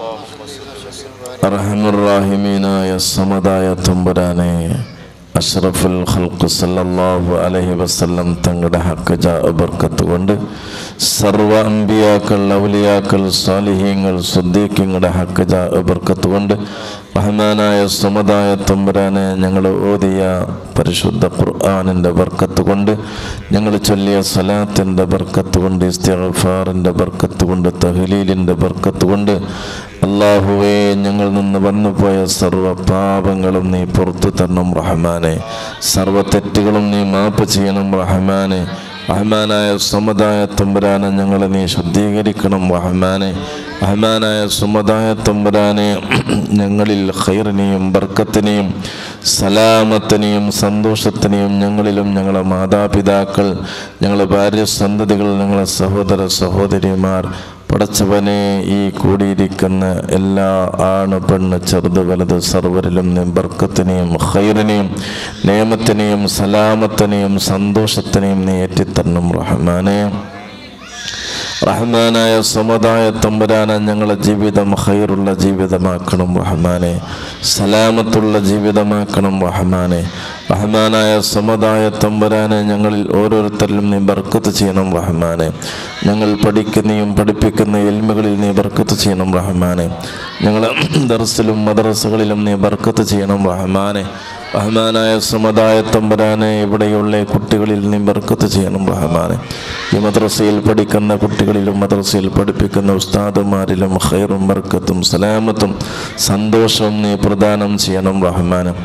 അറഹമുറാഹിമീനായ സമതായ തമ്പുരാനെ അഷ്റഫുൽ ഖൽഖ് സല്ലല്ലാഹു അലൈഹി വസല്ലം തങ്ങളുടെ ഹക്കജ ബർക്കത്ത് കൊണ്ട് സർവ അമ്പിയാക്കൾ ഔലിയാക്കൾ സാലിഹ്യങ്ങൾ സുദ്ദീഖ്യങ്ങളുടെ ഹക്കജ ബർക്കത്ത് കൊണ്ട് റഹ്മാനായ സുമതായ തമ്പുരാനെ ഞങ്ങൾ ഓതിയ പരിശുദ്ധ ഖുർആാനിൻ്റെ ബർക്കത്ത് കൊണ്ട് ഞങ്ങൾ ചൊല്ലിയ സലാത്തിൻ്റെ ബർക്കത്ത് കൊണ്ട് ഇസ്തിഗ്ഫാറിൻ്റെ ബർക്കത്ത് കൊണ്ട് തഹ്ലീലിൻ്റെ ബർക്കത്ത് കൊണ്ട് അള്ളാഹുവേ ഞങ്ങൾ നിന്ന് വന്നുപോയ സർവ്വ പാപങ്ങളും നീ പുറത്തു തരണം റഹ്മാനെ സർവ്വ തെറ്റുകളും നീ മാപ്പ് ചെയ്യണം റഹ്മാനെ റഹ്മാനായ സമതായ തമ്പുരാനെ ഞങ്ങളെ നീ ശുദ്ധീകരിക്കണം റഹ്മാനെ റഹ്മാനായ സുമതായ തമ്പുരാനെ ഞങ്ങളിൽ ഖൈറിനെയും ബർക്കത്തിനെയും സലാമത്തിനെയും സന്തോഷത്തിനെയും ഞങ്ങളിലും ഞങ്ങളെ മാതാപിതാക്കൾ ഞങ്ങളെ ഭാര്യ സന്തതികൾ ഞങ്ങളെ സഹോദര സഹോദരിമാർ പടച്ചവനെ ഈ കൂടിയിരിക്കുന്ന എല്ലാ ആണ് പെണ്ണ് ചെറുത് വലുത് സർവരിലും നീ ബർക്കത്തിനെയും ഖൈറിനെയും നിയമത്തിനെയും സലാമത്തിനെയും സന്തോഷത്തിനെയും നീ ഏറ്റിത്തരണം റഹ്മാനെ റഹ്മാനായ സമതായ തമ്പുരാന ഞങ്ങളെ ജീവിതം ഹൈറുള്ള ജീവിതമാക്കണം റഹ്മാനെ സലാമത്തുള്ള ജീവിതമാക്കണം റഹ്മാനെ റഹ്മാനായ സമതായ തമ്പുരാനെ ഞങ്ങളിൽ ഓരോരുത്തരിലും നീ ബർക്കത്ത് ചെയ്യണം റഹ്മാനെ ഞങ്ങൾ പഠിക്കുന്നയും പഠിപ്പിക്കുന്ന എൽമകളിൽ നീ ബർക്കത്ത് ചെയ്യണം റഹ്മാനെ ഞങ്ങൾ ദർസിലും മദ്രസകളിലും നീ ബർക്കത്ത് ചെയ്യണം റഹ്മാനെ റഹ്മാനായ സമതായ തമ്പുരാനെ ഇവിടെയുള്ള കുട്ടികളിൽ നീ ബർക്കത്ത് ചെയ്യണം റഹ്മാനെ ഈ മദ്രസയിൽ പഠിക്കുന്ന കുട്ടികളിലും മദ്രസയിൽ പഠിപ്പിക്കുന്ന ഉസ്താദുമാരിലും ഖൈറും ബർക്കത്തും സലാമത്തും സന്തോഷവും നീ പ്രദാനം ചെയ്യണം റഹ്മാനെ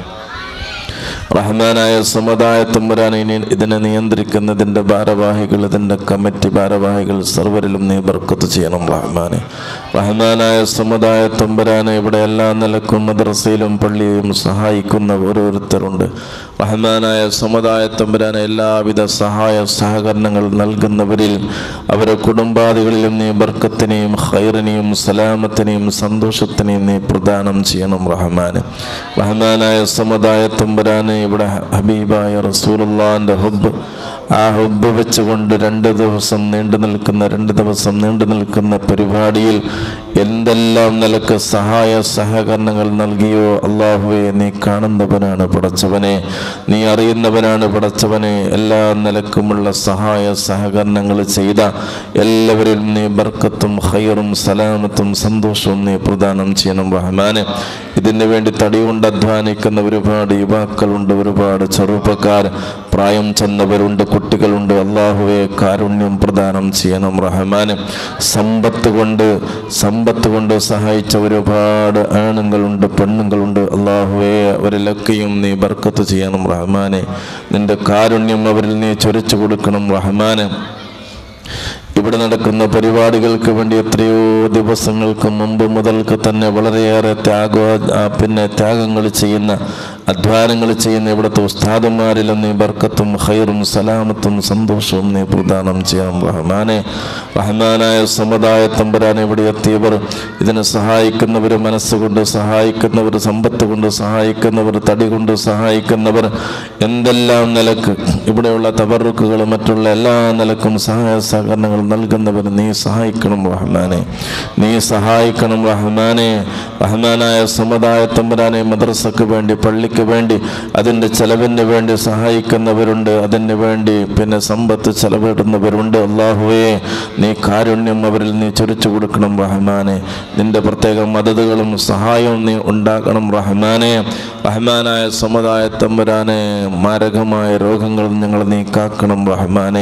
റഹ്മാനായ സമുദായ തമ്പുരാൻ ഇനി ഇതിനെ നിയന്ത്രിക്കുന്നതിൻ്റെ ഭാരവാഹികൾ ഇതിൻ്റെ കമ്മിറ്റി ഭാരവാഹികൾ സർവരിലും നീ ബർക്കത്ത് ചെയ്യണം റഹ്മാനെ റഹ്മാനായ സമുദായ തമ്പുരാനെ ഇവിടെ എല്ലാ നിലക്കും മദ്രസയിലും പള്ളിയിലും സഹായിക്കുന്ന ഓരോരുത്തരുണ്ട് റഹ്മാനായ സമുദായ തമ്പുരാനെ എല്ലാവിധ സഹായ സഹകരണങ്ങൾ നൽകുന്നവരിൽ അവരെ കുടുംബാദികളിലും നീ ബർക്കത്തിനെയും ഖൈറിനെയും സലാമത്തിനെയും സന്തോഷത്തിനെയും നീ പ്രദാനം ചെയ്യണം റഹ്മാന് റഹ്മാനായ സമുദായ തമ്പുരാനെ ഇവിടെ ഹബീബായ റസൂലുള്ളാന്റെ ഹുബ് ആ ഹുബ് വെച്ചുകൊണ്ട് രണ്ട് ദിവസം നീണ്ടു നിൽക്കുന്ന രണ്ട് ദിവസം നീണ്ടു നിൽക്കുന്ന പരിപാടിയിൽ എന്തെല്ലാം നിലക്ക് സഹായ സഹകരണങ്ങൾ നൽകിയോ അള്ളാഹുവെ നീ കാണുന്നവനാണ് പടച്ചവനെ നീ അറിയുന്നവനാണ് പടച്ചവനെ എല്ലാ നിലക്കുമുള്ള സഹായ സഹകരണങ്ങൾ ചെയ്ത എല്ലാവരിലും നീ ബർക്കത്തും ഹൈറും സലാമത്തും സന്തോഷവും നീ പ്രദാനം ചെയ്യണം റഹ്മാനെ ഇതിനു വേണ്ടി തടികൊണ്ട് അധ്വാനിക്കുന്ന ഒരുപാട് യുവാക്കളുണ്ട് ഒരുപാട് ചെറുപ്പക്കാർ പ്രായം ചെന്നവരുണ്ട് കുട്ടികളുണ്ട് അള്ളാഹുവെ കാരുണ്യം പ്രദാനം ചെയ്യണം റഹ്മാന് സമ്പത്ത് കൊണ്ട് സമ്പത്ത് കൊണ്ട് സഹായിച്ച ഒരുപാട് ആണുങ്ങളുണ്ട് പെണ്ണുങ്ങളുണ്ട് അള്ളാഹുവെ അവരിലൊക്കെയും നീ ബർക്കത്ത് ചെയ്യണം റഹ്മാനെ നിന്റെ കാരുണ്യം അവരിൽ നീ ചൊരിച്ചു കൊടുക്കണം റഹ്മാന് ഇവിടെ നടക്കുന്ന പരിപാടികൾക്ക് വേണ്ടി എത്രയോ ദിവസങ്ങൾക്ക് മുമ്പ് മുതൽക്ക് തന്നെ വളരെയേറെ ത്യാഗ ആ, പിന്നെ ത്യാഗങ്ങൾ ചെയ്യുന്ന അധ്വാനങ്ങൾ ചെയ്യുന്ന ഇവിടുത്തെ ഉസ്താദന്മാരിലും നീ ബർക്കത്തും ഹൈറും സലാമത്തും സന്തോഷവും നീ പ്രദാനം ചെയ്യണം റഹ്മാനെ റഹ്മാനായ സമുദായ തമ്പുരാനെ ഇവിടെ എത്തിയവർ ഇതിനെ സഹായിക്കുന്നവർ മനസ്സുകൊണ്ട് സഹായിക്കുന്നവർ സമ്പത്ത് കൊണ്ട് സഹായിക്കുന്നവർ തടി കൊണ്ട് സഹായിക്കുന്നവർ എന്തെല്ലാം നിലക്ക് ഇവിടെയുള്ള തബറുക്കുകൾ മറ്റുള്ള എല്ലാ നിലക്കും സഹായ സഹകരണങ്ങൾ നൽകുന്നവർ നീ സഹായിക്കണം റഹ്മാനെ നീ സഹായിക്കണം റഹ്മാനെ റഹ്മാനായ സമുദായ തമ്പുരാനെ മദ്രസക്ക് വേണ്ടി പള്ളിക്ക് വേണ്ടി അതിൻ്റെ ചെലവിന് വേണ്ടി സഹായിക്കുന്നവരുണ്ട് അതിന് വേണ്ടി പിന്നെ സമ്പത്ത് ചെലവിടുന്നവരുണ്ട് അള്ളാഹുവേ നീ കാരുണ്യം അവരിൽ നീ ചൊരിച്ചു കൊടുക്കണം റഹ്മാനെ നിന്റെ പ്രത്യേക മദതുകളും സഹായവും നീ ഉണ്ടാക്കണം റഹ്മാനെ റഹ്മാനായ സമുദായ തമ്പുരാനെ മാരകമായ രോഗങ്ങൾ ഞങ്ങൾ നീ കാക്കണം റഹ്മാനെ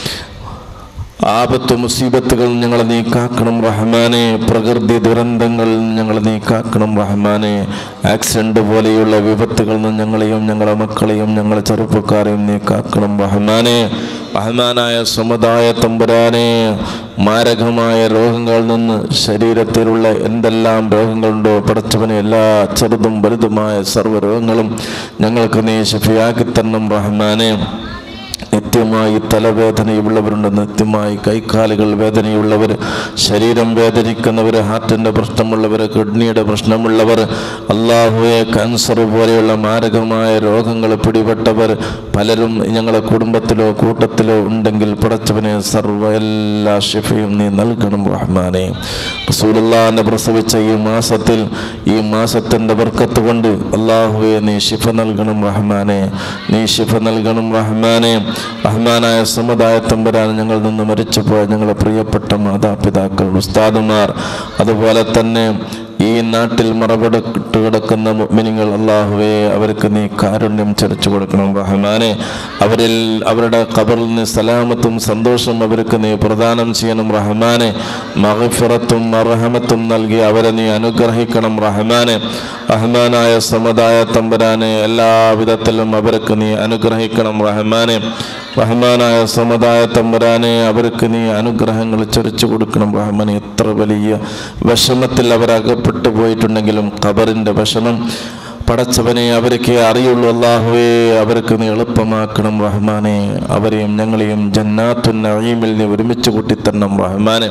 ആപത്ത് മുസീബത്തുകൾ ഞങ്ങളെ നീ കാക്കണം റഹ്മാനെ പ്രകൃതി ദുരന്തങ്ങൾ ഞങ്ങളെ നീ കാക്കണം റഹ്മാനെ ആക്സിഡന്റ് പോലെയുള്ള വിപത്തുകളിൽ നിന്ന് ഞങ്ങളെയും ഞങ്ങളെ മക്കളെയും ഞങ്ങളെ ചെറുപ്പക്കാരെയും നീ കാക്കണം റഹ്മാനെ റഹ്മാനായ സമുദായ തമ്പുരാനെ മാരകമായ രോഗങ്ങളിൽ നിന്ന് ശരീരത്തിലുള്ള എന്തെല്ലാം രോഗങ്ങളുണ്ടോ പടച്ചവനെ എല്ലാ ചെറുതും വലുതുമായ സർവ്വ രോഗങ്ങളും ഞങ്ങൾക്ക് നീ ശഫിയാക്കി തരണം റഹ്മാനെ നിത്യമായി തലവേദനയുള്ളവരുണ്ട് നിത്യമായി കൈക്കാലുകൾ വേദനയുള്ളവർ ശരീരം വേദനിക്കുന്നവർ ഹാർട്ടിൻ്റെ പ്രശ്നമുള്ളവർ കിഡ്നിയുടെ പ്രശ്നമുള്ളവർ അള്ളാഹുവെ ക്യാൻസർ പോലെയുള്ള മാരകമായ രോഗങ്ങൾ പിടിപെട്ടവർ പലരും ഞങ്ങളെ കുടുംബത്തിലോ കൂട്ടത്തിലോ ഉണ്ടെങ്കിൽ പടച്ചവനെ സർവ്വ എല്ലാ ഷിഫയും നീ നൽകണം റഹ്മാനെ റസൂലുള്ളാഹിനെ പ്രസവിച്ച ഈ മാസത്തിൽ ഈ മാസത്തിൻ്റെ വർക്കത്ത് കൊണ്ട് അള്ളാഹുവെ നീ ഷിഫ നൽകണം റഹ്മാനെ നീ ഷിഫ നൽകണം റഹ്മാനെ റഹ്മാനായ സമുദായ തമ്പുരാൻ ഞങ്ങളിൽ നിന്ന് മരിച്ചുപോയ ഞങ്ങളെ പ്രിയപ്പെട്ട മാതാപിതാക്കൾ ഉസ്താദുമാർ അതുപോലെ തന്നെ ഈ നാട്ടിൽ മറപടട്ട് കിടക്കുന്ന മുഅ്മിനീങ്ങൾ അള്ളാഹുവേ അവർക്ക് നീ കാരുണ്യം ചരച്ചു കൊടുക്കണം റഹ്മാനെ അവരിൽ അവരുടെ ഖബറിൽ നിന്ന് സലാമത്തും സന്തോഷവും അവർക്ക് നീ പ്രദാനം ചെയ്യണം റഹ്മാനെ മഹഫിറത്തും അർഹമത്തും നൽകി അവരെ നീ അനുഗ്രഹിക്കണം റഹ്മാനെ റഹ്മാനായ സമുദായ തമ്പുരാനെ എല്ലാവിധത്തിലും അവർക്ക് നീ അനുഗ്രഹിക്കണം റഹ്മാനെ റഹ്മാനായ സമുദായ തമ്പുരാനെ അവർക്ക് നീ അനുഗ്രഹങ്ങൾ ചൊരിച്ചു കൊടുക്കണം റഹ്മാനെ എത്ര വലിയ വിഷമത്തിൽ അവരകപ്പെട്ടു പോയിട്ടുണ്ടെങ്കിലും ഖബറിൻ്റെ വിഷമം പടച്ചവനെ അവർക്ക് അറിയുള്ളൂ അള്ളാഹുവേ അവർക്ക് നീ എളുപ്പമാക്കണം റഹ്മാനെ അവരെയും ഞങ്ങളെയും ജന്നാത്തുൻ നഈമിൽ നീ ഒരുമിച്ച് കൂട്ടിത്തരണം റഹ്മാനെ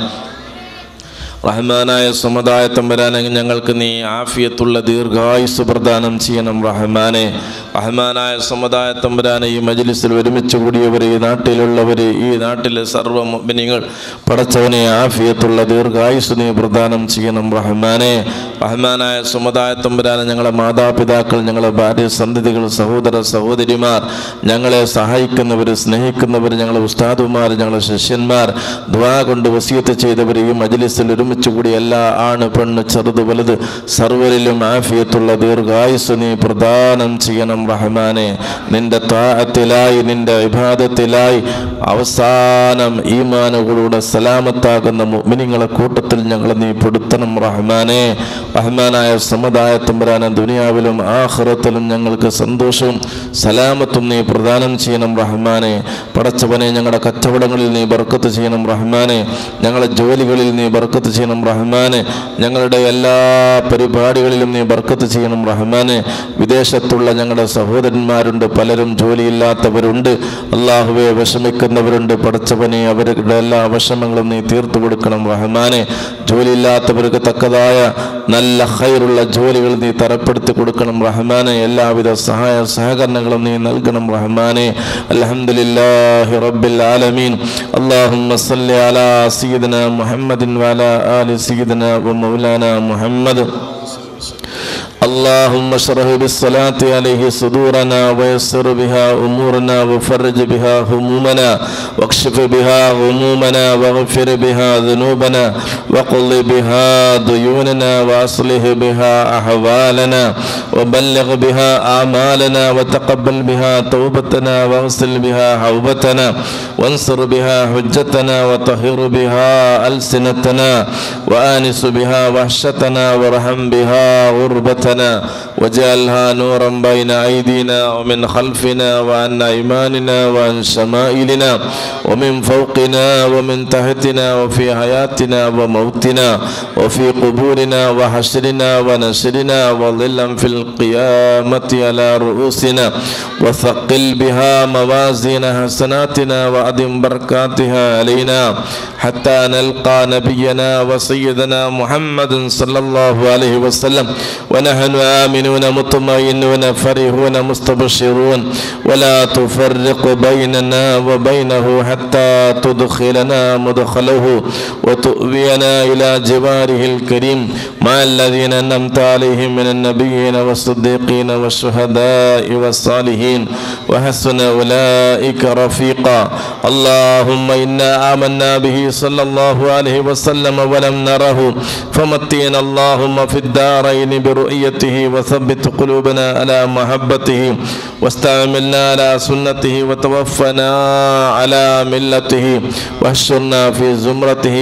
റഹ്മാനായ സമുദായ തമ്പരാനെ ഞങ്ങൾക്ക് നീ ആഫിയത്തുള്ള ദീർഘായുസ് പ്രദാനം ചെയ്യണം റഹ്മാനെ റഹ്മാനായ സമുദായ തമ്പരാനെ ഈ മജ്ലിസിൽ ഒരുമിച്ച് കൂടിയവർ ഈ നാട്ടിലുള്ളവർ ഈ നാട്ടിലെ സർവ്വ മുഅ്മിനീങ്ങൾ പടച്ചവനെ ആഫിയത്തുള്ള ദീർഘായുസ് നീ പ്രദാനം ചെയ്യണം റഹ്മാനെ റഹ്മാനായ സമുദായ തമ്പരാനെ ഞങ്ങളെ മാതാപിതാക്കൾ ഞങ്ങളെ ഭാര്യ സന്ധികൾ സഹോദര സഹോദരിമാർ ഞങ്ങളെ സഹായിക്കുന്നവർ സ്നേഹിക്കുന്നവർ ഞങ്ങളെ ഉസ്താദുമാർ ഞങ്ങളെ ശിഷ്യന്മാർ ദ്വാ കൊണ്ട് വസീത്ത് ചെയ്തവർ ഈ മജ്ലിസിൽ ഒരുമിച്ച് കൂടി എല്ലാ ആണ് പെണ്ണ് ചെറുത് വലുത് സർവരിലും ആഫിയത്തുള്ള ദീർഘായുസ് നീ പ്രദാനം ചെയ്യണം റഹ്മാനെ നിന്റെ താഴത്തിലായി നിന്റെ വിഭാഗത്തിലായി അവസാനം ഈമാനുകളുടെ സലാമത്താകുന്ന മുഅ്മിനീങ്ങളെ കൂട്ടത്തിൽ ഞങ്ങൾ നീ പെടുത്തണം റഹ്മാനെ റഹ്മാനായ സമുദായ തമ്പുരാനെ ദുനിയാവിലും ആഖിറത്തിലും ഞങ്ങൾക്ക് സന്തോഷവും സലാമത്തും നീ പ്രദാനം ചെയ്യണം റഹ്മാനെ പടച്ചവനെ ഞങ്ങളുടെ കച്ചവടങ്ങളിൽ നീ ബർക്കത്ത് ചെയ്യണം റഹ്മാനെ ഞങ്ങളുടെ ജോലികളിൽ നീ ബർക്കത്ത് ചെയ്യണം റഹ്മാനെ ഞങ്ങളുടെ എല്ലാ പരിപാടികളിലും നീ ബർക്കത്ത് ചെയ്യണം റഹ്മാനെ വിദേശത്തുള്ള ഞങ്ങളുടെ സഹോദരന്മാരുണ്ട് പലരും ജോലിയില്ലാത്തവരുണ്ട് അള്ളാഹുവെ വിഷമിക്കുന്നവരുണ്ട് പടച്ചവനെ അവരുടെ എല്ലാ വിഷമങ്ങളും നീ തീർത്തു കൊടുക്കണം റഹ്മാനെ ജോലിയില്ലാത്തവർക്ക് തക്കതായ നല്ല ഹൈറുള്ള ജോലികൾ നീ തരപ്പെടുത്തി കൊടുക്കണം റഹ്മാനെ എല്ലാവിധ സഹായ സഹകരണങ്ങളും നീ നൽകണം റഹ്മാനെ അൽഹംദുലില്ലാഹി റബ്ബിൽ ആലമീൻ അല്ലാഹുമ്മ സല്ലി അലാ സയ്യിദിന മുഹമ്മദിൻ വഅലാ ആലി സയ്യിദിന വമൗലാന മുഹമ്മദ് اللهم اشرح بالصلاة عليه صدورنا ويسر بها أمورنا وفرج بها همومنا واكشف بها غمومنا واغفر بها ذنوبنا وقل بها ديوننا وأصلح بها أحوالنا وبلغ بها أعمالنا وتقبل بها توبتنا واغسل بها حوبتنا وانصر بها حجتنا وطهر بها ألسنتنا وآنس بها وحشتنا وارحم بها غربتنا وجعلها نورا بين أيدينا ومن خلفنا وعن أيماننا وعن شمائلنا ومن فوقنا ومن تحتنا وفي حياتنا وموتنا وفي قبورنا وحشرنا ونشرنا وظلا في القيامة على رؤوسنا وثقل بها موازين حسناتنا وعدم بركاتها علينا حتى نلقى نبينا وسيدنا محمد صلى الله عليه وسلم ونحن آمنون مطمئنون فرحون مستبشرون ولا تفرق بيننا وبينه حتى تدخلنا مدخله وتؤوينا إلى جواره الكريم مع الذين أنعمت عليهم من النبيين والصديقين والشهداء والصالحين وحسن أولئك رفيقا اللهم إنا آمنا به صلى الله عليه وسلم ولم نره فمتين اللهم في الدارين برؤيته وثبت قلوبنا على محبته واستعملنا على سنته وتوفنا على ملته واحشرنا في زمرته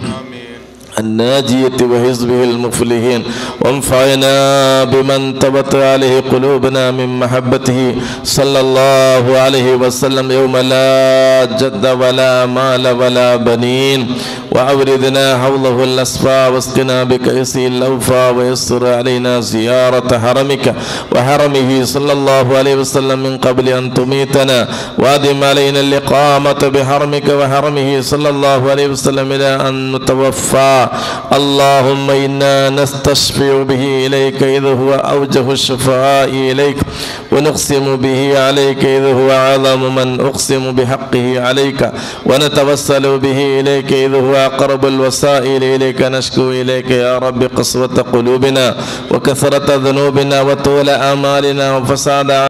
الناجية وحزبه المفلحين وانفعنا بمن تبت عليه قلوبنا من محبته صلى الله عليه وسلم يوم لا جد ولا مال ولا بنين وأوردنا حوله الأصفى واسقنا بكأسه الأوفى ويسر علينا زيارة حرمك وحرمه صلى الله عليه وسلم من قبل أن تميتنا وادم علينا الإقامة بحرمك وحرمه صلى الله عليه وسلم إلى أن نتوفى اللهم إنا نستشفع به إليك إذ هو أوجه الشفاء إليك ونقسم به عليك إذ هو أعظم من أقسم بحقه عليك ونتوسل به إليك إذ هو أقرب الوسائل إليك نشكو إليك يا رب قسوة قلوبنا وكثرة ذنوبنا وطول آمالنا وفساد